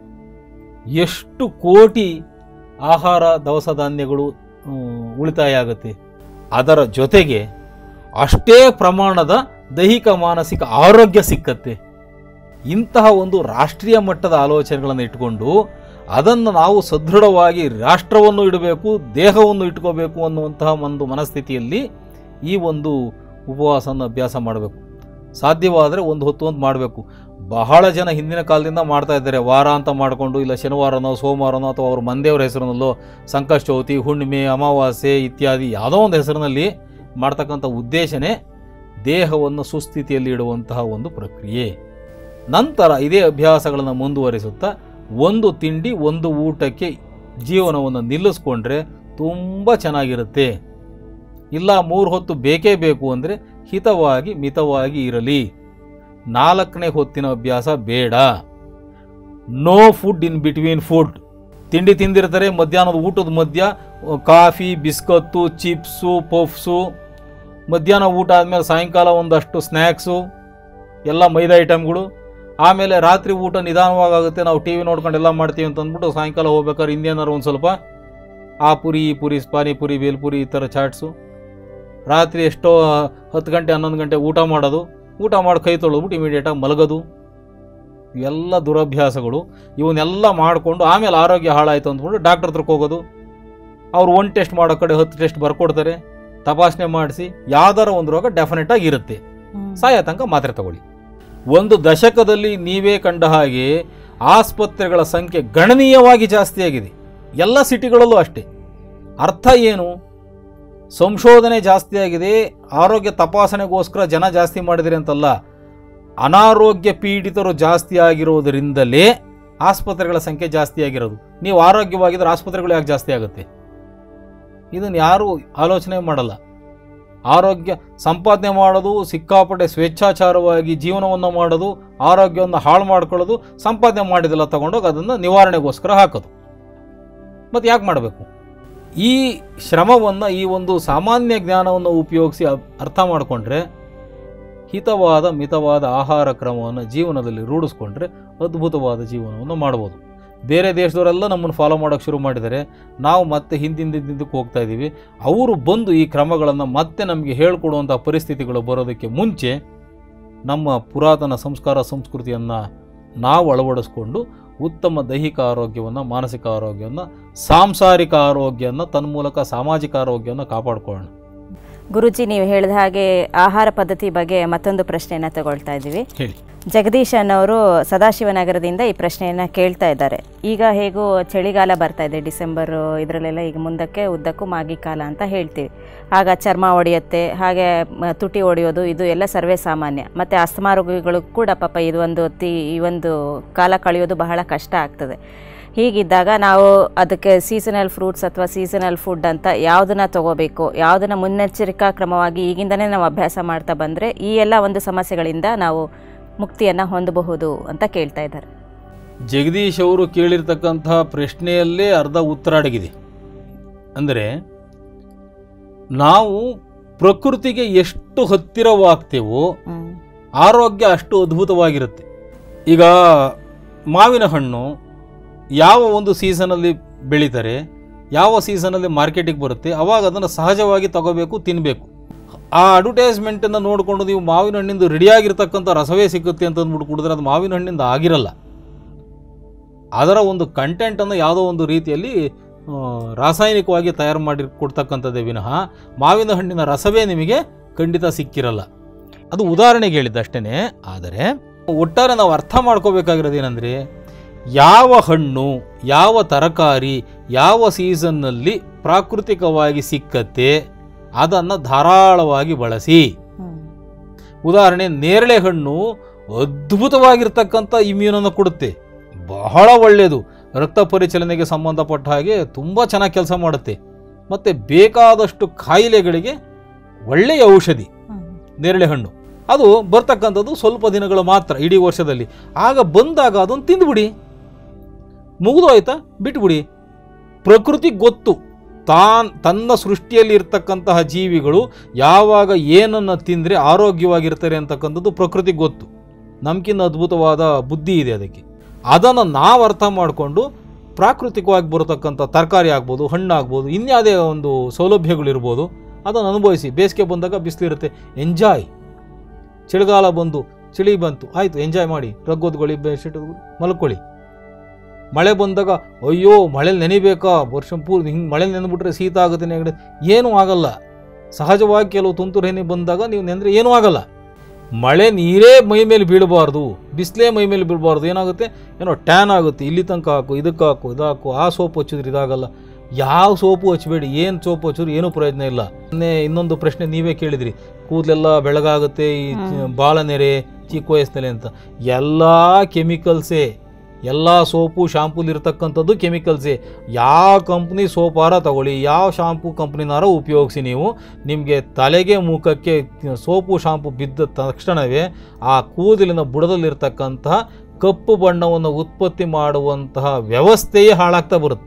ಎಷ್ಟು ಕೋಟಿ ಆಹಾರ ದವಸ ಧಾನ್ಯಗಳು ಹ್ಮ್, ಉಳಿತಾಯ ಆಗುತ್ತೆ ಅದರ ಜೊತೆಗೆ ಅಷ್ಟೇ ಪ್ರಮಾಣದ ದೈಹಿಕ ಮಾನಸಿಕ ಆರೋಗ್ಯ ಸಿಕ್ಕತ್ತೆ ಇಂತಹ ಒಂದು ರಾಷ್ಟ್ರೀಯ ಮಟ್ಟದ ಆಲೋಚನೆಗಳನ್ನು ಇಟ್ಕೊಂಡು ಅದನ್ನು ನಾವು ಸದೃಢವಾಗಿ ರಾಷ್ಟ್ರವನ್ನು ಇಡಬೇಕು ದೇಹವನ್ನು ಇಟ್ಕೋಬೇಕು ಅನ್ನುವಂತಹ ಒಂದು ಮನಸ್ಥಿತಿಯಲ್ಲಿ ಈ ಒಂದು ಉಪವಾಸನ ಅಭ್ಯಾಸ ಮಾಡಬೇಕು ಸಾಧ್ಯವಾದರೆ ಒಂದು ಹೊತ್ತು ಒಂದು ಮಾಡಬೇಕು ಬಹಳ ಜನ ಹಿಂದಿನ ಕಾಲದಿಂದ ಮಾಡ್ತಾ ಇದ್ದಾರೆ ವಾರ ಅಂತ ಮಾಡಿಕೊಂಡು ಇಲ್ಲ ಶನಿವಾರನೋ ಸೋಮವಾರನೋ ಅಥವಾ ಅವ್ರ ಮಂದೇವ್ರ ಹೆಸರಿನಲ್ಲೋ ಸಂಕಷ್ಟ ಚೌತಿ ಹುಣ್ಣಿಮೆ ಅಮಾವಾಸ್ಯೆ ಇತ್ಯಾದಿ ಯಾವುದೋ ಒಂದು ಹೆಸರಿನಲ್ಲಿ ಮಾಡ್ತಕ್ಕಂಥ ಉದ್ದೇಶನೇ ದೇಹವನ್ನು ಸುಸ್ಥಿತಿಯಲ್ಲಿ ಇಡುವಂತಹ ಒಂದು ಪ್ರಕ್ರಿಯೆ ನಂತರ ಇದೇ ಅಭ್ಯಾಸಗಳನ್ನು ಮುಂದುವರಿಸುತ್ತಾ ಒಂದು ತಿಂಡಿ ಒಂದು ಊಟಕ್ಕೆ ಜೀವನವನ್ನು ನಿಲ್ಲಿಸ್ಕೊಂಡ್ರೆ ತುಂಬ ಚೆನ್ನಾಗಿರುತ್ತೆ ಇಲ್ಲ ಮೂರು ಹೊತ್ತು ಬೇಕೇ ಬೇಕು ಅಂದರೆ ಹಿತವಾಗಿ ಮಿತವಾಗಿ ಇರಲಿ ನಾಲ್ಕನೇ ಹೊತ್ತಿನ ಅಭ್ಯಾಸ ಬೇಡ no food in between food ತಿಂಡಿ ತಿಂದಿರ್ತಾರೆ ಮಧ್ಯಾಹ್ನದ ಊಟದ ಮಧ್ಯ ಅಹ್, ಕಾಫಿ ಬಿಸ್ಕತ್ತು ಚಿಪ್ಸು ಪಫ್ಸು ಮಧ್ಯಾಹ್ನ ಊಟ ಆದಮೇಲೆ ಸಾಯಂಕಾಲ ಒಂದಷ್ಟು ಸ್ನ್ಯಾಕ್ಸು ಎಲ್ಲ ಮೈದಾ ಐಟಮ್ಗಳು ಆಮೇಲೆ ರಾತ್ರಿ ಊಟ ನಿಧಾನವಾಗುತ್ತೆ ನಾವು ಟಿ ವಿ ನೋಡ್ಕೊಂಡು ಎಲ್ಲ ಮಾಡ್ತೀವಿ ಅಂತ ಅಂದ್ಬಿಟ್ಟು ಸಾಯಂಕಾಲ ಹೋಗ್ಬೇಕಾದ್ರೆ ಹಿಂದೇನಾರು ಒಂದು ಸ್ವಲ್ಪ ಆ ಪುರಿ ಈ ಪುರಿ ಪಾನಿಪುರಿ ಬೇಲ್ಪುರಿ ಈ ಥರ ಚಾಟ್ಸು ರಾತ್ರಿ ಎಷ್ಟೋ ಹತ್ತು ಗಂಟೆ ಹನ್ನೊಂದು ಗಂಟೆ ಊಟ ಮಾಡೋದು ಊಟ ಮಾಡಿ ಕೈ ತೊಳೆದ್ಬಿಟ್ಟು ಇಮಿಡಿಯೇಟಾಗಿ ಮಲಗೋದು ಇವೆಲ್ಲ ದುರಭ್ಯಾಸಗಳು ಇವನ್ನೆಲ್ಲ ಮಾಡಿಕೊಂಡು ಆಮೇಲೆ ಆರೋಗ್ಯ ಹಾಳಾಯಿತು ಅಂದ್ಕೊಂಡು ಡಾಕ್ಟರ್ ಹತ್ರಕ್ಕೆ ಹೋಗೋದು ಅವ್ರು ಒಂದು ಟೆಸ್ಟ್ ಮಾಡೋ ಕಡೆ ಹತ್ತು ಟೆಸ್ಟ್ ಬರ್ಕೊಡ್ತಾರೆ ತಪಾಸಣೆ ಮಾಡಿಸಿ ಯಾವ್ದಾರ ಒಂದು ರೋಗ ಡೆಫಿನೆಟ್ ಆಗಿ ಇರುತ್ತೆ ಹ್ಮ್. ಸಾಯ ತನಕ ಮಾತ್ರೆ ತಗೊಳ್ಳಿ ಒಂದು ದಶಕದಲ್ಲಿ ನೀವೇ ಕಂಡ ಹಾಗೆ ಆಸ್ಪತ್ರೆಗಳ ಸಂಖ್ಯೆ ಗಣನೀಯವಾಗಿ ಜಾಸ್ತಿ ಆಗಿದೆ ಎಲ್ಲ ಸಿಟಿಗಳಲ್ಲೂ ಅಷ್ಟೇ ಅರ್ಥ ಏನು ಸಂಶೋಧನೆ ಜಾಸ್ತಿ ಆಗಿದೆ ಆರೋಗ್ಯ ತಪಾಸಣೆಗೋಸ್ಕರ ಜನ ಜಾಸ್ತಿ ಮಾಡಿದಿರಿ ಅಂತಲ್ಲ ಅನಾರೋಗ್ಯ ಪೀಡಿತರು ಜಾಸ್ತಿ ಆಗಿರೋದರಿಂದಲೇ ಆಸ್ಪತ್ರೆಗಳ ಸಂಖ್ಯೆ ಜಾಸ್ತಿ ಆಗಿರೋದು ನೀವು ಆರೋಗ್ಯವಾಗಿದ್ದರೆ ಆಸ್ಪತ್ರೆಗಳು ಯಾಕೆ ಜಾಸ್ತಿ ಆಗುತ್ತೆ ಇದನ್ನು ಯಾರೂ ಆಲೋಚನೆ ಮಾಡಲ್ಲ ಆರೋಗ್ಯ ಸಂಪಾದನೆ ಮಾಡೋದು ಸಿಕ್ಕಾಪಟ್ಟೆ ಸ್ವೇಚ್ಛಾಚಾರವಾಗಿ ಜೀವನವನ್ನು ಮಾಡೋದು ಆರೋಗ್ಯವನ್ನು ಹಾಳು ಮಾಡ್ಕೊಳ್ಳೋದು ಸಂಪಾದನೆ ಮಾಡಿದೆಲ್ಲ ತಗೊಂಡೋಗಿ ಅದನ್ನು ನಿವಾರಣೆಗೋಸ್ಕರ ಹಾಕೋದು ಮತ್ತು ಯಾಕೆ ಮಾಡಬೇಕು ಈ ಶ್ರಮವನ್ನು ಈ ಒಂದು ಸಾಮಾನ್ಯ ಜ್ಞಾನವನ್ನು ಉಪಯೋಗಿಸಿ ಅ- ಅರ್ಥ ಮಾಡಿಕೊಂಡ್ರೆ ಹಿತವಾದ ಮಿತವಾದ ಆಹಾರ ಕ್ರಮವನ್ನು ಜೀವನದಲ್ಲಿ ರೂಢಿಸ್ಕೊಂಡ್ರೆ ಅದ್ಭುತವಾದ ಜೀವನವನ್ನು ಮಾಡ್ಬೋದು ಬೇರೆ ದೇಶದವರೆಲ್ಲ ನಮ್ಮನ್ನು ಫಾಲೋ ಮಾಡೋಕ್ಕೆ ಶುರು ಮಾಡಿದ್ದಾರೆ ನಾವು ಮತ್ತೆ ಹಿಂದಿಂದ ಹಿಂದಕ್ಕೆ ಹೋಗ್ತಾ ಇದ್ದೀವಿ ಅವರು ಬಂದು ಈ ಕ್ರಮಗಳನ್ನು ಮತ್ತೆ ನಮಗೆ ಹೇಳ್ಕೊಡುವಂಥ ಪರಿಸ್ಥಿತಿಗಳು ಬರೋದಕ್ಕೆ ಮುಂಚೆ ನಮ್ಮ ಪುರಾತನ ಸಂಸ್ಕಾರ ಸಂಸ್ಕೃತಿಯನ್ನು ನಾವು ಅಳವಡಿಸ್ಕೊಂಡು ಉತ್ತಮ ದೈಹಿಕ ಆರೋಗ್ಯವನ್ನು ಮಾನಸಿಕ ಆರೋಗ್ಯವನ್ನು ಸಾಂಸಾರಿಕ ಆರೋಗ್ಯವನ್ನು ತನ್ಮೂಲಕ ಸಾಮಾಜಿಕ ಆರೋಗ್ಯವನ್ನು ಕಾಪಾಡ್ಕೊಳ್ಳೋಣ ಗುರುಜಿ ನೀವು ಹೇಳಿದ ಹಾಗೆ ಆಹಾರ ಪದ್ಧತಿ ಬಗ್ಗೆ ಮತ್ತೊಂದು ಪ್ರಶ್ನೆಯನ್ನು ತಗೊಳ್ತಾ ಇದ್ದೀವಿ ಹೇಳಿ ಜಗದೀಶ್ ಅನ್ನೋರು ಸದಾಶಿವನಗರದಿಂದ ಈ ಪ್ರಶ್ನೆಯನ್ನು ಕೇಳ್ತಾ ಇದ್ದಾರೆ ಈಗ ಹೇಗೂ ಚಳಿಗಾಲ ಬರ್ತಾ ಇದೆ ಡಿಸೆಂಬರ್ ಇದರಲ್ಲೆಲ್ಲ ಈಗ ಮುಂದಕ್ಕೆ ಉದ್ದಕ್ಕೂ ಮಾಗಿ ಕಾಲ ಅಂತ ಹೇಳ್ತೀವಿ ಆಗ ಚರ್ಮ ಒಡೆಯುತ್ತೆ ಹಾಗೆ ಮ, ತುಟಿ ಒಡೆಯೋದು ಇದು ಎಲ್ಲ ಸರ್ವೇ ಸಾಮಾನ್ಯ ಮತ್ತು ಅಸ್ತಮಾ ರೋಗಿಗಳು ಕೂಡ ಪಾಪ ಇದು ಒಂದು ತಿ ಈ ಒಂದು ಕಾಲ ಕಳೆಯೋದು ಬಹಳ ಕಷ್ಟ ಆಗ್ತದೆ ಹೀಗಿದ್ದಾಗ ನಾವು ಅದಕ್ಕೆ ಸೀಸನಲ್ ಫ್ರೂಟ್ಸ್ ಅಥವಾ ಸೀಸನಲ್ ಫುಡ್ ಅಂತ ಯಾವುದನ್ನ ತಗೋಬೇಕು ಯಾವುದನ್ನ ಮುನ್ನೆಚ್ಚರಿಕಾ ಕ್ರಮವಾಗಿ ಈಗಿಂದನೇ ನಾವು ಅಭ್ಯಾಸ ಮಾಡ್ತಾ ಬಂದರೆ ಈ ಎಲ್ಲ ಒಂದು ಸಮಸ್ಯೆಗಳಿಂದ ನಾವು ಮುಕ್ತಿಯನ್ನು ಹೊಂದಬಹುದು ಅಂತ ಕೇಳ್ತಾ ಇದ್ದಾರೆ ಜಗದೀಶ್ ಅವರು ಕೇಳಿರ್ತಕ್ಕಂತಹ ಪ್ರಶ್ನೆಯಲ್ಲೇ ಅರ್ಧ ಉತ್ತರ ಅಡಗಿದೆ ಅಂದರೆ ನಾವು ಪ್ರಕೃತಿಗೆ ಎಷ್ಟು ಹತ್ತಿರವಾಗ್ತೇವೋ ಹ್ಮ್. ಆರೋಗ್ಯ ಅಷ್ಟು ಅದ್ಭುತವಾಗಿರುತ್ತೆ ಈಗ ಮಾವಿನ ಹಣ್ಣು ಯಾವ ಒಂದು ಸೀಸನಲ್ಲಿ ಬೆಳೀತಾರೆ ಯಾವ ಸೀಸನಲ್ಲಿ ಮಾರ್ಕೆಟಿಗೆ ಬರುತ್ತೆ ಅವಾಗ ಅದನ್ನು ಸಹಜವಾಗಿ ತಗೋಬೇಕು ತಿನ್ನಬೇಕು ಆ ಅಡ್ವರ್ಟೈಸ್ಮೆಂಟನ್ನು ನೋಡಿಕೊಂಡು ನೀವು ಮಾವಿನ ಹಣ್ಣಿಂದ ರೆಡಿಯಾಗಿರ್ತಕ್ಕಂಥ ರಸವೇ ಸಿಗುತ್ತೆ ಅಂತ ಅಂದ್ಬಿಟ್ಟು ಕುಡಿದ್ರೆ ಅದು ಮಾವಿನ ಹಣ್ಣಿಂದ ಆಗಿರಲ್ಲ ಅದರ ಒಂದು ಕಂಟೆಂಟನ್ನು ಯಾವುದೋ ಒಂದು ರೀತಿಯಲ್ಲಿ ಆ, ರಾಸಾಯನಿಕವಾಗಿ ತಯಾರು ಮಾಡಿ ಕೊಡ್ತಕ್ಕಂಥದ್ದೇ ವಿನಃ ಮಾವಿನ ಹಣ್ಣಿನ ರಸವೇ ನಿಮಗೆ ಖಂಡಿತ ಸಿಕ್ಕಿರಲ್ಲ ಅದು ಉದಾಹರಣೆಗೆ ಹೇಳಿದ್ದ ಅಷ್ಟೇ ಆದರೆ ಒಟ್ಟಾರೆ ನಾವು ಅರ್ಥ ಮಾಡ್ಕೋಬೇಕಾಗಿರೋದು ಏನಂದರೆ ಯಾವ ಹಣ್ಣು ಯಾವ ತರಕಾರಿ ಯಾವ ಸೀಸನ್ನಲ್ಲಿ ಪ್ರಾಕೃತಿಕವಾಗಿ ಸಿಕ್ಕತ್ತೆ ಅದನ್ನು ಧಾರಾಳವಾಗಿ ಬಳಸಿ ಹ್ಮ್. ಉದಾಹರಣೆ ನೇರಳೆ ಹಣ್ಣು ಅದ್ಭುತವಾಗಿರ್ತಕ್ಕಂಥ ಇಮ್ಯೂನನ್ನು ಕೊಡುತ್ತೆ ಬಹಳ ಒಳ್ಳೆಯದು ರಕ್ತ ಪರಿಚಲನೆಗೆ ಸಂಬಂಧಪಟ್ಟ ಹಾಗೆ ತುಂಬ ಚೆನ್ನಾಗಿ ಕೆಲಸ ಮಾಡುತ್ತೆ ಮತ್ತು ಬೇಕಾದಷ್ಟು ಕಾಯಿಲೆಗಳಿಗೆ ಒಳ್ಳೆಯ ಔಷಧಿ ಹ್ಮ್. ನೇರಳೆ ಹಣ್ಣು ಅದು ಬರ್ತಕ್ಕಂಥದ್ದು ಸ್ವಲ್ಪ ದಿನಗಳು ಮಾತ್ರ ಇಡೀ ವರ್ಷದಲ್ಲಿ ಆಗ ಬಂದಾಗ ಅದನ್ನು ತಿಂದುಬಿಡಿ ಮುಗಿದು ಆಯ್ತಾ ಬಿಟ್ಬಿಡಿ ಪ್ರಕೃತಿ ಗೊತ್ತು ತಾನ್ ತನ್ನ ಸೃಷ್ಟಿಯಲ್ಲಿ ಇರ್ತಕ್ಕಂತಹ ಜೀವಿಗಳು ಯಾವಾಗ ಏನನ್ನು ತಿಂದರೆ ಆರೋಗ್ಯವಾಗಿರ್ತಾರೆ ಅಂತಕ್ಕಂಥದ್ದು ಪ್ರಕೃತಿಗೆ ಗೊತ್ತು ನಮ್ಗಿಂತ ಅದ್ಭುತವಾದ ಬುದ್ಧಿ ಇದೆ ಅದಕ್ಕೆ ಅದನ್ನು ನಾವು ಅರ್ಥ ಮಾಡಿಕೊಂಡು ಪ್ರಾಕೃತಿಕವಾಗಿ ಬರತಕ್ಕಂಥ ತರಕಾರಿ ಆಗ್ಬೋದು ಹಣ್ಣು ಆಗ್ಬೋದು ಇನ್ಯಾವುದೇ ಒಂದು ಸೌಲಭ್ಯಗಳಿರ್ಬೋದು ಅದನ್ನು ಅನುಭವಿಸಿ ಬೇಸಿಗೆ ಬಂದಾಗ ಬಿಸಿಲಿರುತ್ತೆ ಎಂಜಾಯ್ ಚಳಿಗಾಲ ಬಂದು ಚಳಿ ಬಂತು ಆಯಿತು ಎಂಜಾಯ್ ಮಾಡಿ ರಗ್ಗೋದ್ಕೊಳ್ಳಿ ಬೆಡ್ಶೀಟ್ ಮಲ್ಕೊಳ್ಳಿ ಮಳೆ ಬಂದಾಗ ಅಯ್ಯೋ ಮಳೆಲಿ ನೆನಿಬೇಕಾ ವರ್ಷ ಪೂರ್ತಿ ಹಿಂಗೆ ಮಳೆ ನೆನೆದ್ಬಿಟ್ರೆ ಶೀತ ಆಗುತ್ತೆ ನೆಗಡಿ ಏನೂ ಆಗಲ್ಲ ಸಹಜವಾಗಿ ಕೆಲವು ತುಂತುರು ಹನಿ ಬಂದಾಗ ನೀವು ನೆಂದರೆ ಏನೂ ಆಗಲ್ಲ ಮಳೆ ನೀರೇ ಮೈ ಮೇಲೆ ಬೀಳಬಾರ್ದು ಬಿಸಿಲೇ ಮೈ ಮೇಲೆ ಬೀಳಬಾರ್ದು ಏನಾಗುತ್ತೆ ಏನೋ ಟ್ಯಾನ್ ಆಗುತ್ತೆ ಇಲ್ಲಿ ತನಕ ಹಾಕು ಇದಕ್ಕೆ ಹಾಕು ಇದು ಹಾಕು ಆ ಸೋಪ್ ಹಚ್ಚಿದ್ರೆ ಇದಾಗಲ್ಲ ಯಾವ ಸೋಪು ಹಚ್ಚಬೇಡಿ ಏನು ಸೋಪ್ ಹಚ್ಚಿದ್ರು ಏನೂ ಪ್ರಯೋಜನ ಇಲ್ಲ ಮೊನ್ನೆ ಇನ್ನೊಂದು ಪ್ರಶ್ನೆ ನೀವೇ ಕೇಳಿದ್ರಿ ಕೂದಲೆಲ್ಲ ಬೆಳಗಾಗುತ್ತೆ ಈ ಚ- ಬಾಲನೆರೆ ಚಿಕ್ಕ ವಯಸ್ಸಿನಲ್ಲಿ ಅಂತ ಎಲ್ಲ ಕೆಮಿಕಲ್ಸೇ ಎಲ್ಲ ಸೋಪು ಶಾಂಪೂಲಿ ಇರ್ತಕ್ಕಂಥದ್ದು ಕೆಮಿಕಲ್ಸೇ ಯಾವ ಕಂಪ್ನಿ ಸೋಪಾರ ತಗೊಳ್ಳಿ ಯಾವ ಶಾಂಪೂ ಕಂಪ್ನಿನಾರ ಉಪಯೋಗಿಸಿ ನೀವು ನಿಮಗೆ ತಲೆಗೆ ಮುಖಕ್ಕೆ ಸೋಪು ಶಾಂಪು ಬಿದ್ದ ತಕ್ಷಣವೇ ಆ ಕೂದಲಿನ ಬುಡದಲ್ಲಿರ್ತಕ್ಕಂತಹ ಕಪ್ಪು ಬಣ್ಣವನ್ನು ಉತ್ಪತ್ತಿ ಮಾಡುವಂತಹ ವ್ಯವಸ್ಥೆಯೇ ಹಾಳಾಗ್ತಾ ಬರುತ್ತೆ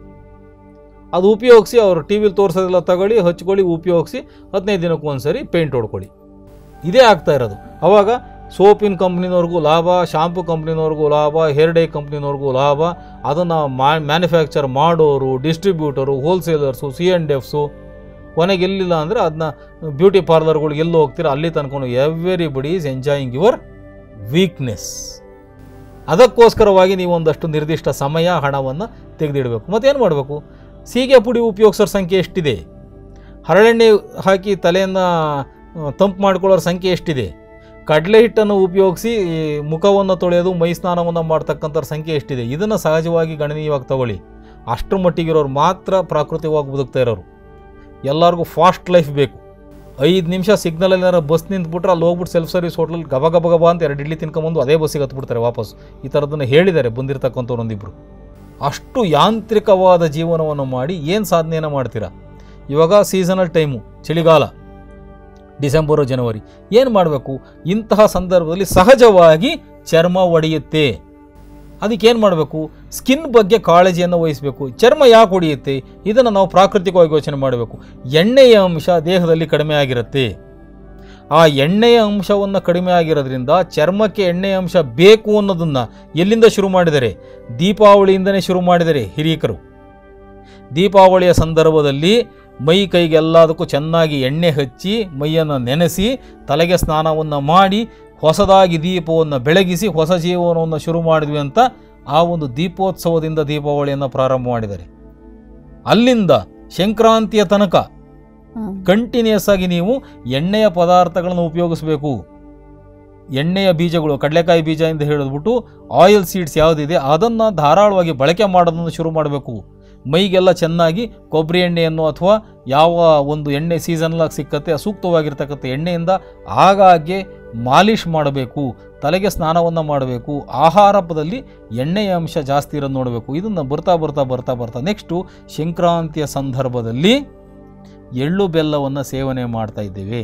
ಅದು ಉಪಯೋಗಿಸಿ ಅವರು ಟಿ ವಿಲಿ ತೋರಿಸೋದೆಲ್ಲ ತಗೊಳ್ಳಿ ಹಚ್ಕೊಳ್ಳಿ ಉಪಯೋಗಿಸಿ ಹದಿನೈದು ದಿನಕ್ಕೆ ಒಂದ್ಸರಿ ಪೇಂಟ್ ಹೊಡ್ಕೊಳ್ಳಿ ಇದೇ ಆಗ್ತಾ ಇರೋದು ಅವಾಗ ಸೋಪಿನ ಕಂಪ್ನಿನವ್ರಿಗೂ ಲಾಭ ಶಾಂಪು ಕಂಪ್ನಿನವ್ರಿಗೂ ಲಾಭ ಹೇರ್ ಡೈ ಕಂಪ್ನಿನವ್ರಿಗೂ ಲಾಭ ಅದನ್ನು ಮಾ ಮ್ಯಾನುಫ್ಯಾಕ್ಚರ್ ಮಾಡೋರು distributor wholesalers C and Fs ಕೊನೆಗೆ ಎಲ್ಲಿಲ್ಲ ಅಂದರೆ ಅದನ್ನ ಬ್ಯೂಟಿ ಪಾರ್ಲರ್ಗಳಿಗೆ ಎಲ್ಲಿ ಹೋಗ್ತೀರ ಅಲ್ಲಿ ತನ್ಕೊಂಡು everybody is enjoying your weakness ಅದಕ್ಕೋಸ್ಕರವಾಗಿ ನೀವು ಒಂದಷ್ಟು ನಿರ್ದಿಷ್ಟ ಸಮಯ ಹಣವನ್ನು ತೆಗೆದಿಡಬೇಕು ಮತ್ತೇನು ಮಾಡಬೇಕು ಸೀಗೆ ಪುಡಿ ಉಪಯೋಗಿಸೋರ ಸಂಖ್ಯೆ ಎಷ್ಟಿದೆ ಹರಳೆಣ್ಣೆ ಹಾಕಿ ತಲೆಯನ್ನು ತಂಪು ಮಾಡ್ಕೊಳ್ಳೋರ ಸಂಖ್ಯೆ ಎಷ್ಟಿದೆ ಕಡಲೆ ಹಿಟ್ಟನ್ನು ಉಪಯೋಗಿಸಿ ಮುಖವನ್ನು ತೊಳೆಯೋದು ಮೈ ಸ್ನಾನವನ್ನು ಮಾಡ್ತಕ್ಕಂಥವ್ರ ಸಂಖ್ಯೆ ಎಷ್ಟಿದೆ ಇದನ್ನು ಸಹಜವಾಗಿ ಗಣನೀಯವಾಗಿ ತಗೊಳ್ಳಿ ಅಷ್ಟರ ಮಟ್ಟಿಗಿರೋರು ಮಾತ್ರ ಪ್ರಾಕೃತಿಕವಾಗಿ ಬದುಕ್ತಾ ಇರೋರು ಎಲ್ಲರಿಗೂ ಫಾಸ್ಟ್ ಲೈಫ್ ಬೇಕು ಐದು ನಿಮಿಷ ಸಿಗ್ನಲಲ್ಲಿ ಏನಾರು ಬಸ್ ನಿಂತ್ಬಿಟ್ರೆ ಅಲ್ಲಿ ಹೋಗ್ಬಿಟ್ಟು ಸೆಲ್ಫ್ ಸರ್ವಿಸ್ ಹೋಟ್ಲಲ್ಲಿ ಗಬ ಗಬ ಗಬ ಅಂತ ಎರಡು ಇಡ್ಲಿ ತಿನ್ಕೊಂಬಂದು ಅದೇ ಬಸ್ಸಿಗೆ ಹತ್ಬಿಡ್ತಾರೆ ವಾಪಸ್ ಈ ಥರದನ್ನು ಹೇಳಿದ್ದಾರೆ ಬಂದಿರತಕ್ಕಂಥವ್ರು ಒಂದಿಬ್ಬರು ಅಷ್ಟು ಯಾಂತ್ರಿಕವಾದ ಜೀವನವನ್ನು ಮಾಡಿ ಏನು ಸಾಧನೆಯನ್ನು ಮಾಡ್ತೀರಾ ಇವಾಗ ಸೀಸನಲ್ ಟೈಮು ಚಳಿಗಾಲ ಡಿಸೆಂಬರು ಜನವರಿ ಏನು ಮಾಡಬೇಕು ಇಂತಹ ಸಂದರ್ಭದಲ್ಲಿ ಸಹಜವಾಗಿ ಚರ್ಮ ಒಡೆಯುತ್ತೆ ಅದಕ್ಕೇನು ಮಾಡಬೇಕು ಸ್ಕಿನ್ ಬಗ್ಗೆ ಕಾಳಜಿಯನ್ನು ವಹಿಸಬೇಕು ಚರ್ಮ ಯಾಕೆ ಹೊಡೆಯುತ್ತೆ ಇದನ್ನು ನಾವು ಪ್ರಾಕೃತಿಕವಾಗಿ ಯೋಚನೆ ಮಾಡಬೇಕು ಎಣ್ಣೆಯ ಅಂಶ ದೇಹದಲ್ಲಿ ಕಡಿಮೆ ಆಗಿರುತ್ತೆ ಆ ಎಣ್ಣೆಯ ಅಂಶವನ್ನು ಕಡಿಮೆ ಆಗಿರೋದ್ರಿಂದ ಚರ್ಮಕ್ಕೆ ಎಣ್ಣೆಯ ಅಂಶ ಬೇಕು ಅನ್ನೋದನ್ನು ಎಲ್ಲಿಂದ ಶುರು ಮಾಡಿದರೆ ದೀಪಾವಳಿಯಿಂದನೇ ಶುರು ಮಾಡಿದರೆ ಹಿರೀಕರು ದೀಪಾವಳಿಯ ಸಂದರ್ಭದಲ್ಲಿ ಮೈ ಕೈಗೆಲ್ಲದಕ್ಕೂ ಚೆನ್ನಾಗಿ ಎಣ್ಣೆ ಹಚ್ಚಿ ಮೈಯನ್ನು ನೆನೆಸಿ ತಲೆಗೆ ಸ್ನಾನವನ್ನು ಮಾಡಿ ಹೊಸದಾಗಿ ದೀಪವನ್ನು ಬೆಳಗಿಸಿ ಹೊಸ ಜೀವನವನ್ನು ಶುರು ಮಾಡಿದ್ವಿ ಅಂತ ಆ ಒಂದು ದೀಪೋತ್ಸವದಿಂದ ದೀಪಾವಳಿಯನ್ನು ಪ್ರಾರಂಭ ಮಾಡಿದ್ದಾರೆ ಅಲ್ಲಿಂದ ಸಂಕ್ರಾಂತಿಯ ತನಕ ಕಂಟಿನ್ಯೂಸ್ ಆಗಿ ನೀವು ಎಣ್ಣೆಯ ಪದಾರ್ಥಗಳನ್ನು ಉಪಯೋಗಿಸಬೇಕು ಎಣ್ಣೆಯ ಬೀಜಗಳು ಕಡಲೆಕಾಯಿ ಬೀಜ ಎಂದು ಹೇಳಿದ್ಬಿಟ್ಟು ಆಯಿಲ್ ಸೀಡ್ಸ್ ಯಾವುದಿದೆ ಅದನ್ನು ಧಾರಾಳವಾಗಿ ಬಳಕೆ ಮಾಡೋದನ್ನು ಶುರು ಮಾಡಬೇಕು ಮೈಗೆಲ್ಲ ಚೆನ್ನಾಗಿ ಕೊಬ್ಬರಿ ಎಣ್ಣೆಯನ್ನು ಅಥವಾ ಯಾವ ಒಂದು ಎಣ್ಣೆ ಸೀಸನ್ಲಾಗಿ ಸಿಕ್ಕತ್ತೆ ಸೂಕ್ತವಾಗಿರ್ತಕ್ಕಂಥ ಎಣ್ಣೆಯಿಂದ ಆಗಾಗ್ಗೆ ಮಾಲಿಷ್ ಮಾಡಬೇಕು ತಲೆಗೆ ಸ್ನಾನವನ್ನು ಮಾಡಬೇಕು ಆಹಾರ ಪದಲ್ಲಿ ಎಣ್ಣೆಯ ಅಂಶ ಜಾಸ್ತಿ ಇರೋದು ನೋಡಬೇಕು ಇದನ್ನು ಬರ್ತಾ ಬರ್ತಾ ಬರ್ತಾ ಬರ್ತಾ ನೆಕ್ಸ್ಟು ಸಂಕ್ರಾಂತಿಯ ಸಂದರ್ಭದಲ್ಲಿ ಎಳ್ಳು ಬೆಲ್ಲವನ್ನು ಸೇವನೆ ಮಾಡ್ತಾ ಇದ್ದೇವೆ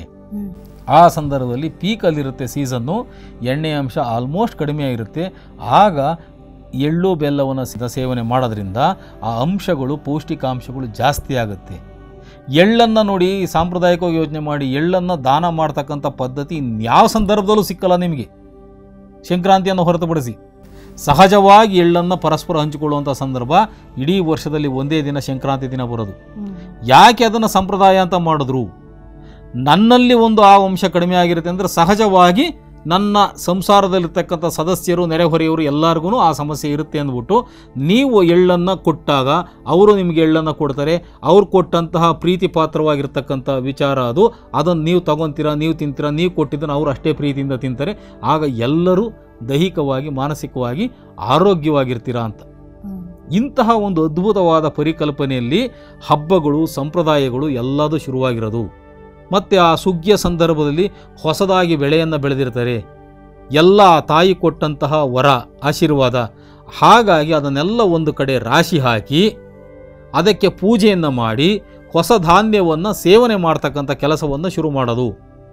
ಆ ಸಂದರ್ಭದಲ್ಲಿ ಪೀಕಲ್ಲಿರುತ್ತೆ ಸೀಸನ್ನು ಎಣ್ಣೆಯ ಅಂಶ ಆಲ್ಮೋಸ್ಟ್ ಕಡಿಮೆ ಇರುತ್ತೆ ಆಗ ಎಳ್ಳು ಬೆಲ್ಲವನ್ನು ಸಿದ ಸೇವನೆ ಮಾಡೋದ್ರಿಂದ ಆ ಅಂಶಗಳು ಪೌಷ್ಟಿಕಾಂಶಗಳು ಜಾಸ್ತಿ ಆಗುತ್ತೆ ಎಳ್ಳನ್ನು ನೋಡಿ ಸಾಂಪ್ರದಾಯಿಕವಾಗಿ ಯೋಚನೆ ಮಾಡಿ ಎಳ್ಳನ್ನು ದಾನ ಮಾಡ್ತಕ್ಕಂಥ ಪದ್ಧತಿ ಯಾವ ಸಂದರ್ಭದಲ್ಲೂ ಸಿಕ್ಕಲ್ಲ ನಿಮಗೆ ಸಂಕ್ರಾಂತಿಯನ್ನು ಹೊರತುಪಡಿಸಿ ಸಹಜವಾಗಿ ಎಳ್ಳನ್ನು ಪರಸ್ಪರ ಹಂಚಿಕೊಳ್ಳುವಂಥ ಸಂದರ್ಭ ಇಡೀ ವರ್ಷದಲ್ಲಿ ಒಂದೇ ದಿನ ಸಂಕ್ರಾಂತಿ ದಿನ ಬರೋದು ಯಾಕೆ ಅದನ್ನು ಸಂಪ್ರದಾಯ ಅಂತ ಮಾಡಿದ್ರು ನನ್ನಲ್ಲಿ ಒಂದು ಆ ಅಂಶ ಕಡಿಮೆ ಆಗಿರುತ್ತೆ ಅಂದರೆ ಸಹಜವಾಗಿ ನನ್ನ ಸಂಸಾರದಲ್ಲಿರ್ತಕ್ಕಂಥ ಸದಸ್ಯರು ನೆರೆಹೊರೆಯವರು ಎಲ್ಲರಿಗೂ ಆ ಸಮಸ್ಯೆ ಇರುತ್ತೆ ಅಂದ್ಬಿಟ್ಟು ನೀವು ಎಳ್ಳನ್ನು ಕೊಟ್ಟಾಗ ಅವರು ನಿಮಗೆ ಎಳ್ಳನ್ನು ಕೊಡ್ತಾರೆ ಅವ್ರು ಕೊಟ್ಟಂತಹ ಪ್ರೀತಿ ಪಾತ್ರವಾಗಿರ್ತಕ್ಕಂಥ ವಿಚಾರ ಅದು ಅದನ್ನು ನೀವು ತಗೊತೀರಾ ನೀವು ತಿಂತೀರಾ ನೀವು ಕೊಟ್ಟಿದ್ದನ್ನು ಅವರು ಅಷ್ಟೇ ಪ್ರೀತಿಯಿಂದ ತಿಂತಾರೆ ಆಗ ಎಲ್ಲರೂ ದೈಹಿಕವಾಗಿ ಮಾನಸಿಕವಾಗಿ ಆರೋಗ್ಯವಾಗಿರ್ತೀರಾ ಅಂತ ಇಂತಹ ಒಂದು ಅದ್ಭುತವಾದ ಪರಿಕಲ್ಪನೆಯಲ್ಲಿ ಹಬ್ಬಗಳು ಸಂಪ್ರದಾಯಗಳು ಎಲ್ಲದೂ ಶುರುವಾಗಿರೋದು ಮತ್ತು ಆ ಸುಗ್ಗಿಯ ಸಂದರ್ಭದಲ್ಲಿ ಹೊಸದಾಗಿ ಬೆಳೆಯನ್ನು ಬೆಳೆದಿರ್ತಾರೆ ಎಲ್ಲ ಆ ತಾಯಿ ಕೊಟ್ಟಂತಹ ವರ ಆಶೀರ್ವಾದ ಹಾಗಾಗಿ ಅದನ್ನೆಲ್ಲ ಒಂದು ಕಡೆ ರಾಶಿ ಹಾಕಿ ಅದಕ್ಕೆ ಪೂಜೆಯನ್ನು ಮಾಡಿ ಹೊಸ ಧಾನ್ಯವನ್ನು ಸೇವನೆ ಮಾಡ್ತಕ್ಕಂಥ ಕೆಲಸವನ್ನು ಶುರು ಮಾಡೋದು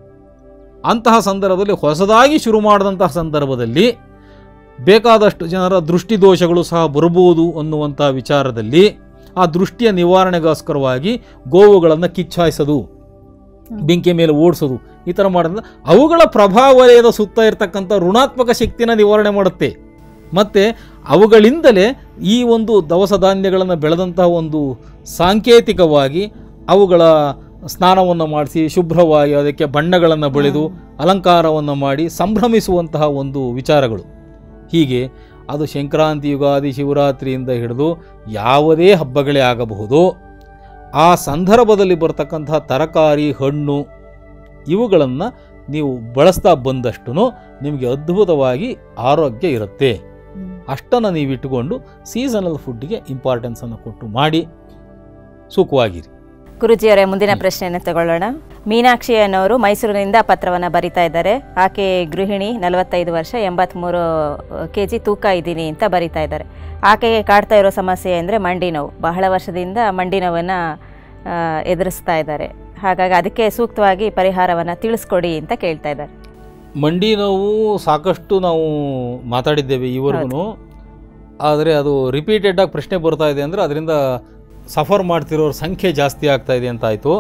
ಅಂತಹ ಸಂದರ್ಭದಲ್ಲಿ ಹೊಸದಾಗಿ ಶುರು ಮಾಡಿದಂತಹ ಸಂದರ್ಭದಲ್ಲಿ ಬೇಕಾದಷ್ಟು ಜನರ ದೃಷ್ಟಿ ದೋಷಗಳು ಸಹ ಬರಬಹುದು ಅನ್ನುವಂಥ ವಿಚಾರದಲ್ಲಿ ಆ ದೃಷ್ಟಿಯ ನಿವಾರಣೆಗೋಸ್ಕರವಾಗಿ ಗೋವುಗಳನ್ನು ಕಿಚ್ಚಾಯಿಸೋದು ಬೆಂಕಿ ಮೇಲೆ ಓಡಿಸೋದು ಈ ಥರ ಮಾಡೋದ್ರಿಂದ ಅವುಗಳ ಪ್ರಭಾವಲಯದ ಸುತ್ತ ಇರತಕ್ಕಂಥ ಋಣಾತ್ಮಕ ಶಕ್ತಿನ ನಿವಾರಣೆ ಮಾಡುತ್ತೆ ಮತ್ತು ಅವುಗಳಿಂದಲೇ ಈ ಒಂದು ದವಸ ಧಾನ್ಯಗಳನ್ನು ಬೆಳೆದಂತಹ ಒಂದು ಸಾಂಕೇತಿಕವಾಗಿ ಅವುಗಳ ಸ್ನಾನವನ್ನು ಮಾಡಿಸಿ ಶುಭ್ರವಾಗಿ ಅದಕ್ಕೆ ಬಣ್ಣಗಳನ್ನು ಬಳಿದು ಅಲಂಕಾರವನ್ನು ಮಾಡಿ ಸಂಭ್ರಮಿಸುವಂತಹ ಒಂದು ವಿಚಾರಗಳು ಹೀಗೆ ಅದು ಸಂಕ್ರಾಂತಿ ಯುಗಾದಿ ಶಿವರಾತ್ರಿಯಿಂದ ಹಿಡಿದು ಯಾವುದೇ ಹಬ್ಬಗಳೇ ಆಗಬಹುದು ಆ ಸಂದರ್ಭದಲ್ಲಿ ಬರ್ತಕ್ಕಂತಹ ತರಕಾರಿ ಹಣ್ಣು ಇವುಗಳನ್ನು ನೀವು ಬಳಸ್ತಾ ಬಂದಷ್ಟು ನಿಮಗೆ ಅದ್ಭುತವಾಗಿ ಆರೋಗ್ಯ ಇರುತ್ತೆ ಅಷ್ಟನ್ನು ನೀವು ಇಟ್ಟುಕೊಂಡು ಸೀಸನಲ್ ಫುಡ್ಗೆ ಇಂಪಾರ್ಟೆನ್ಸನ್ನು ಕೊಟ್ಟು ಮಾಡಿ ಸುಖವಾಗಿರಿ ಗುರುಜಿಯವರೇ ಮುಂದಿನ ಪ್ರಶ್ನೆಯನ್ನು ತಗೊಳ್ಳೋಣ ಮೀನಾಕ್ಷಿ ಅನ್ನೋರು ಮೈಸೂರಿನಿಂದ ಪತ್ರವನ್ನು ಬರಿತಾ ಇದ್ದಾರೆ ಆಕೆ ಗೃಹಿಣಿ ನಲವತ್ತೈದು ವರ್ಷ ಎಂಬತ್ತ್ಮೂರು ಕೆ ಜಿ ತೂಕ ಇದ್ದೀನಿ ಅಂತ ಬರಿತಾ ಇದ್ದಾರೆ ಆಕೆಗೆ ಕಾಡ್ತಾ ಇರೋ ಸಮಸ್ಯೆ ಅಂದರೆ ಮಂಡಿ ನೋವು ಬಹಳ ವರ್ಷದಿಂದ ಮಂಡಿ ನೋವನ್ನು ಆ, ಎದುರಿಸ್ತಾ ಇದ್ದಾರೆ ಹಾಗಾಗಿ ಅದಕ್ಕೆ ಸೂಕ್ತವಾಗಿ ಪರಿಹಾರವನ್ನು ತಿಳಿಸ್ಕೊಡಿ ಅಂತ ಕೇಳ್ತಾ ಇದ್ದಾರೆ ಮಂಡಿ ನೋವು ಸಾಕಷ್ಟು ನಾವು ಮಾತಾಡಿದ್ದೇವೆ ಈವರೆಗೂ ಆದರೆ ಅದು ರಿಪೀಟೆಡಾಗಿ ಪ್ರಶ್ನೆ ಬರ್ತಾ ಇದೆ ಅಂದರೆ ಅದರಿಂದ ಸಫರ್ ಮಾಡ್ತಿರೋರ ಸಂಖ್ಯೆ ಜಾಸ್ತಿ ಆಗ್ತಾ ಇದೆ ಅಂತ ಆಯಿತು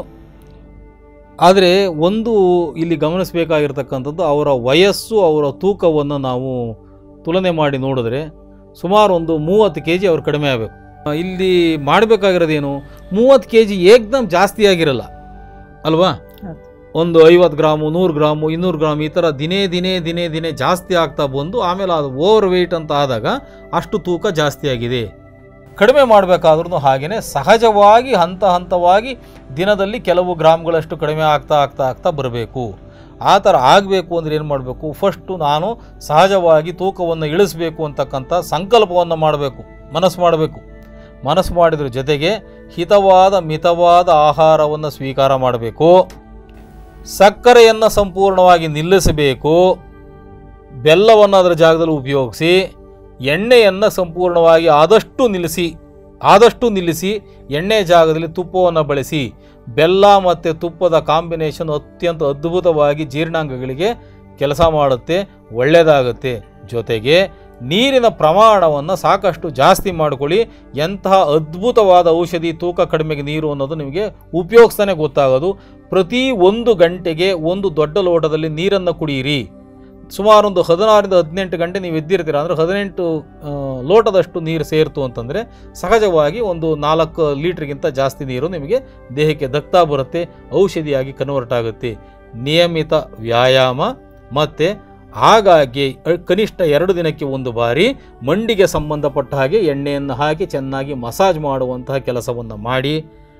ಆದರೆ ಒಂದು ಇಲ್ಲಿ ಗಮನಿಸಬೇಕಾಗಿರ್ತಕ್ಕಂಥದ್ದು ಅವರ ವಯಸ್ಸು ಅವರ ತೂಕವನ್ನು ನಾವು ತುಲನೆ ಮಾಡಿ ನೋಡಿದ್ರೆ ಸುಮಾರು ಒಂದು ಮೂವತ್ತು ಕೆ ಜಿ ಅವ್ರು ಕಡಿಮೆ ಆಗಬೇಕು ಇಲ್ಲಿ ಮಾಡಬೇಕಾಗಿರೋದೇನು ಮೂವತ್ತು ಕೆ ಜಿ ಏಕ್ದಮ್ ಜಾಸ್ತಿ ಆಗಿರಲ್ಲ ಅಲ್ವಾ ಹೌದು. ಒಂದು ಐವತ್ತು ಗ್ರಾಮು ನೂರು ಗ್ರಾಮು ಇನ್ನೂರು ಗ್ರಾಮ್ ಈ ಥರ ದಿನೇ ದಿನೇ ದಿನೇ ದಿನೇ ಜಾಸ್ತಿ ಆಗ್ತಾ ಬಂದು ಆಮೇಲೆ ಅದು ಓವರ್ ವೆಯ್ಟ್ ಅಂತ ಆದಾಗ ಅಷ್ಟು ತೂಕ ಜಾಸ್ತಿ ಆಗಿದೆ ಕಡಿಮೆ ಮಾಡಬೇಕಾದ್ರೂ ಹಾಗೆಯೇ ಸಹಜವಾಗಿ ಹಂತ ಹಂತವಾಗಿ ದಿನದಲ್ಲಿ ಕೆಲವು ಗ್ರಾಮ್ಗಳಷ್ಟು ಕಡಿಮೆ ಆಗ್ತಾ ಆಗ್ತಾ ಆಗ್ತಾ ಬರಬೇಕು ಆ ಥರ ಆಗಬೇಕು ಅಂದರೆ ಏನು ಮಾಡಬೇಕು ಫಸ್ಟು ನಾನು ಸಹಜವಾಗಿ ತೂಕವನ್ನು ಇಳಿಸಬೇಕು ಅಂತಕ್ಕಂಥ ಸಂಕಲ್ಪವನ್ನು ಮಾಡಬೇಕು ಮನಸ್ಸು ಮಾಡಬೇಕು ಮನಸ್ಸು ಮಾಡಿದ್ರ ಜೊತೆಗೆ ಹಿತವಾದ ಮಿತವಾದ ಆಹಾರವನ್ನು ಸ್ವೀಕಾರ ಮಾಡಬೇಕು ಸಕ್ಕರೆಯನ್ನು ಸಂಪೂರ್ಣವಾಗಿ ನಿಲ್ಲಿಸಬೇಕು ಬೆಲ್ಲವನ್ನು ಅದರ ಜಾಗದಲ್ಲಿ ಉಪಯೋಗಿಸಿ ಎಣ್ಣೆಯನ್ನು ಸಂಪೂರ್ಣವಾಗಿ ಆದಷ್ಟು ನಿಲ್ಲಿಸಿ ಆದಷ್ಟು ನಿಲ್ಲಿಸಿ ಎಣ್ಣೆ ಜಾಗದಲ್ಲಿ ತುಪ್ಪವನ್ನು ಬಳಸಿ ಬೆಲ್ಲ ಮತ್ತು ತುಪ್ಪದ ಕಾಂಬಿನೇಷನ್ ಅತ್ಯಂತ ಅದ್ಭುತವಾಗಿ ಜೀರ್ಣಾಂಗಗಳಿಗೆ ಕೆಲಸ ಮಾಡುತ್ತೆ ಒಳ್ಳೆಯದಾಗುತ್ತೆ ಜೊತೆಗೆ ನೀರಿನ ಪ್ರಮಾಣವನ್ನು ಸಾಕಷ್ಟು ಜಾಸ್ತಿ ಮಾಡ್ಕೊಳ್ಳಿ ಎಂತಹ ಅದ್ಭುತವಾದ ಔಷಧಿ ತೂಕ ಕಡಿಮೆಗೆ ನೀರು ಅನ್ನೋದು ನಿಮಗೆ ಉಪಯೋಗಿಸ್ತಾನೆ ಗೊತ್ತಾಗೋದು ಪ್ರತಿ ಒಂದು ಗಂಟೆಗೆ ಒಂದು ದೊಡ್ಡ ಲೋಟದಲ್ಲಿ ನೀರನ್ನು ಕುಡಿಯಿರಿ ಸುಮಾರು ಒಂದು ಹದಿನಾರರಿಂದ ಹದಿನೆಂಟು ಗಂಟೆ ನೀವು ಎದ್ದಿರ್ತೀರ ಅಂದರೆ ಹದಿನೆಂಟು ಆ, ಲೋಟದಷ್ಟು ನೀರು ಸೇರ್ತು ಅಂತಂದರೆ ಸಹಜವಾಗಿ ಒಂದು ನಾಲ್ಕು ಲೀಟ್ರಿಗಿಂತ ಜಾಸ್ತಿ ನೀರು ನಿಮಗೆ ದೇಹಕ್ಕೆ ದಕ್ತಾ ಬರುತ್ತೆ ಔಷಧಿಯಾಗಿ ಕನ್ವರ್ಟ್ ಆಗುತ್ತೆ ನಿಯಮಿತ ವ್ಯಾಯಾಮ ಮತ್ತು ಆಗಾಗ್ಗೆ ಅ- ಕನಿಷ್ಠ ಎರಡು ದಿನಕ್ಕೆ ಒಂದು ಬಾರಿ ಮಂಡಿಗೆ ಸಂಬಂಧಪಟ್ಟ ಹಾಗೆ ಎಣ್ಣೆಯನ್ನು ಹಾಕಿ ಚೆನ್ನಾಗಿ ಮಸಾಜ್ ಮಾಡುವಂತಹ ಕೆಲಸವನ್ನು ಮಾಡಿ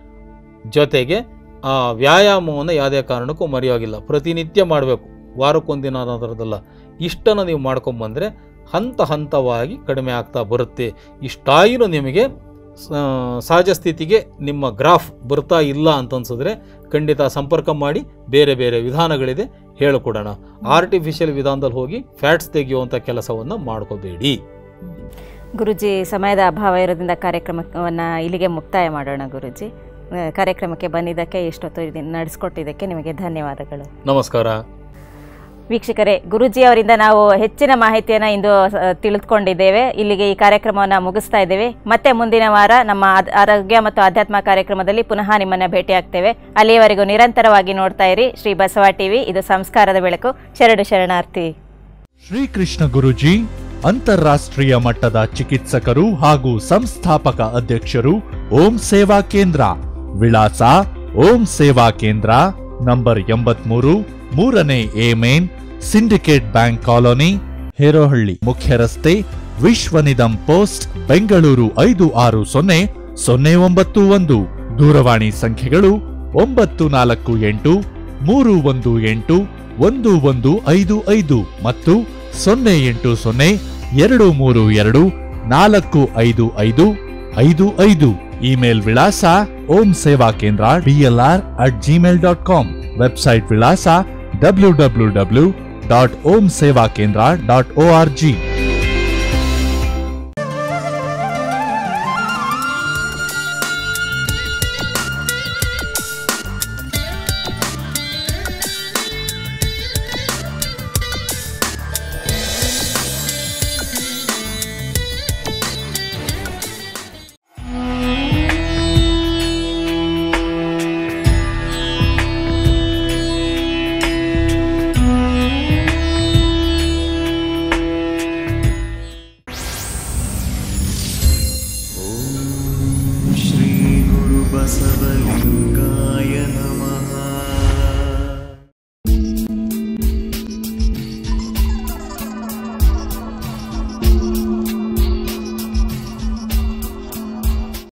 ಜೊತೆಗೆ ಆ ವ್ಯಾಯಾಮವನ್ನು ಯಾವುದೇ ಕಾರಣಕ್ಕೂ ಮರೆಯೋಗಿಲ್ಲ ಪ್ರತಿನಿತ್ಯ ಮಾಡಬೇಕು ವಾರಕ್ಕೊಂದಿನ ಅನ್ನೋದ್ರದ್ದಲ್ಲ ಇಷ್ಟನ್ನು ನೀವು ಮಾಡ್ಕೊಂಬಂದರೆ ಹಂತ ಹಂತವಾಗಿ ಕಡಿಮೆ ಆಗ್ತಾ ಬರುತ್ತೆ ಇಷ್ಟಾಗಿನೂ ನಿಮಗೆ ಸ- ಸಹಜ ಸ್ಥಿತಿಗೆ ನಿಮ್ಮ ಗ್ರಾಫ್ ಬರ್ತಾ ಇಲ್ಲ ಅಂತ ಅನ್ಸಿದ್ರೆ ಖಂಡಿತ ಸಂಪರ್ಕ ಮಾಡಿ ಬೇರೆ ಬೇರೆ ವಿಧಾನಗಳಿದೆ ಹೇಳಿಕೊಡೋಣ ಆರ್ಟಿಫಿಷಿಯಲ್ ವಿಧಾನದಲ್ಲಿ ಹೋಗಿ ಫ್ಯಾಟ್ಸ್ ತೆಗೆಯುವಂಥ ಕೆಲಸವನ್ನು ಮಾಡ್ಕೋಬೇಡಿ ಗುರುಜಿ ಸಮಯದ ಅಭಾವ ಇರೋದ್ರಿಂದ ಕಾರ್ಯಕ್ರಮವನ್ನು ಇಲ್ಲಿಗೆ ಮುಕ್ತಾಯ ಮಾಡೋಣ ಗುರುಜಿ ಆ, ಕಾರ್ಯಕ್ರಮಕ್ಕೆ ಬಂದಿದ್ದಕ್ಕೆ ಇಷ್ಟೊತ್ತು ಇದನ್ನ ನಡೆಸ್ಕೊಟ್ಟಿದ್ದಕ್ಕೆ ನಿಮಗೆ ಧನ್ಯವಾದಗಳು ನಮಸ್ಕಾರ ವೀಕ್ಷಕರೇ ಗುರುಜಿ ಅವರಿಂದ ನಾವು ಹೆಚ್ಚಿನ ಮಾಹಿತಿಯನ್ನು ಇಂದು ಆ, ತಿಳಿದುಕೊಂಡಿದ್ದೇವೆ ಇಲ್ಲಿಗೆ ಈ ಕಾರ್ಯಕ್ರಮವನ್ನು ಮುಗಿಸ್ತಾ ಇದ್ದೇವೆ ಮತ್ತೆ ಮುಂದಿನ ವಾರ ನಮ್ಮ ಆದ್- ಆರೋಗ್ಯ ಮತ್ತು ಆಧ್ಯಾತ್ಮ ಕಾರ್ಯಕ್ರಮದಲ್ಲಿ ಪುನಃ ನಿಮ್ಮನ್ನು ಭೇಟಿಯಾಗ್ತೇವೆ ಅಲ್ಲಿಯವರೆಗೂ ನಿರಂತರವಾಗಿ ನೋಡ್ತಾ ಇರಿ ಶ್ರೀ ಬಸವ ಟಿವಿ ಇದು ಸಂಸ್ಕಾರದ ಬೆಳಕು ಶರಣು ಶರಣಾರ್ಥಿ ಶ್ರೀಕೃಷ್ಣ ಗುರುಜಿ ಅಂತಾರಾಷ್ಟ್ರೀಯ ಮಟ್ಟದ ಚಿಕಿತ್ಸಕರು ಹಾಗೂ ಸಂಸ್ಥಾಪಕ ಅಧ್ಯಕ್ಷರು ಓಂ ಸೇವಾ ಕೇಂದ್ರ ವಿಳಾಸ ಓಂ ಸೇವಾ ಕೇಂದ್ರ ನಂಬರ್ ಎಂಬತ್ಮೂರು ಮೂರನೇ A main Syndicate Bank colony Herohalli ಮುಖ್ಯ ರಸ್ತೆ ವಿಶ್ವನಿಧಂ ಪೋಸ್ಟ್ ಬೆಂಗಳೂರು ಐದು ಆರು ಸೊನ್ನೆ ಸೊನ್ನೆ ಒಂಬತ್ತು ಒಂದು ದೂರವಾಣಿ ಸಂಖ್ಯೆಗಳು ಒಂಬತ್ತು ನಾಲ್ಕು ಎಂಟು ಮೂರು ಒಂದು ಎಂಟು ಒಂದು ಒಂದು ಐದು ಐದು ಮತ್ತು ಸೊನ್ನೆ ಎಂಟು ಸೊನ್ನೆ ಎರಡು ಮೂರು ಎರಡು ನಾಲ್ಕು ಐದು ಐದು ಐದು ಐದು ಇಮೇಲ್ ವಿಳಾಸ Om Seva Kendra DLR at Gmail dot com website ವಿಳಾಸ W W W dot Om Seva Kendra dot O R G श्रीगुरुबसवलिङ्गा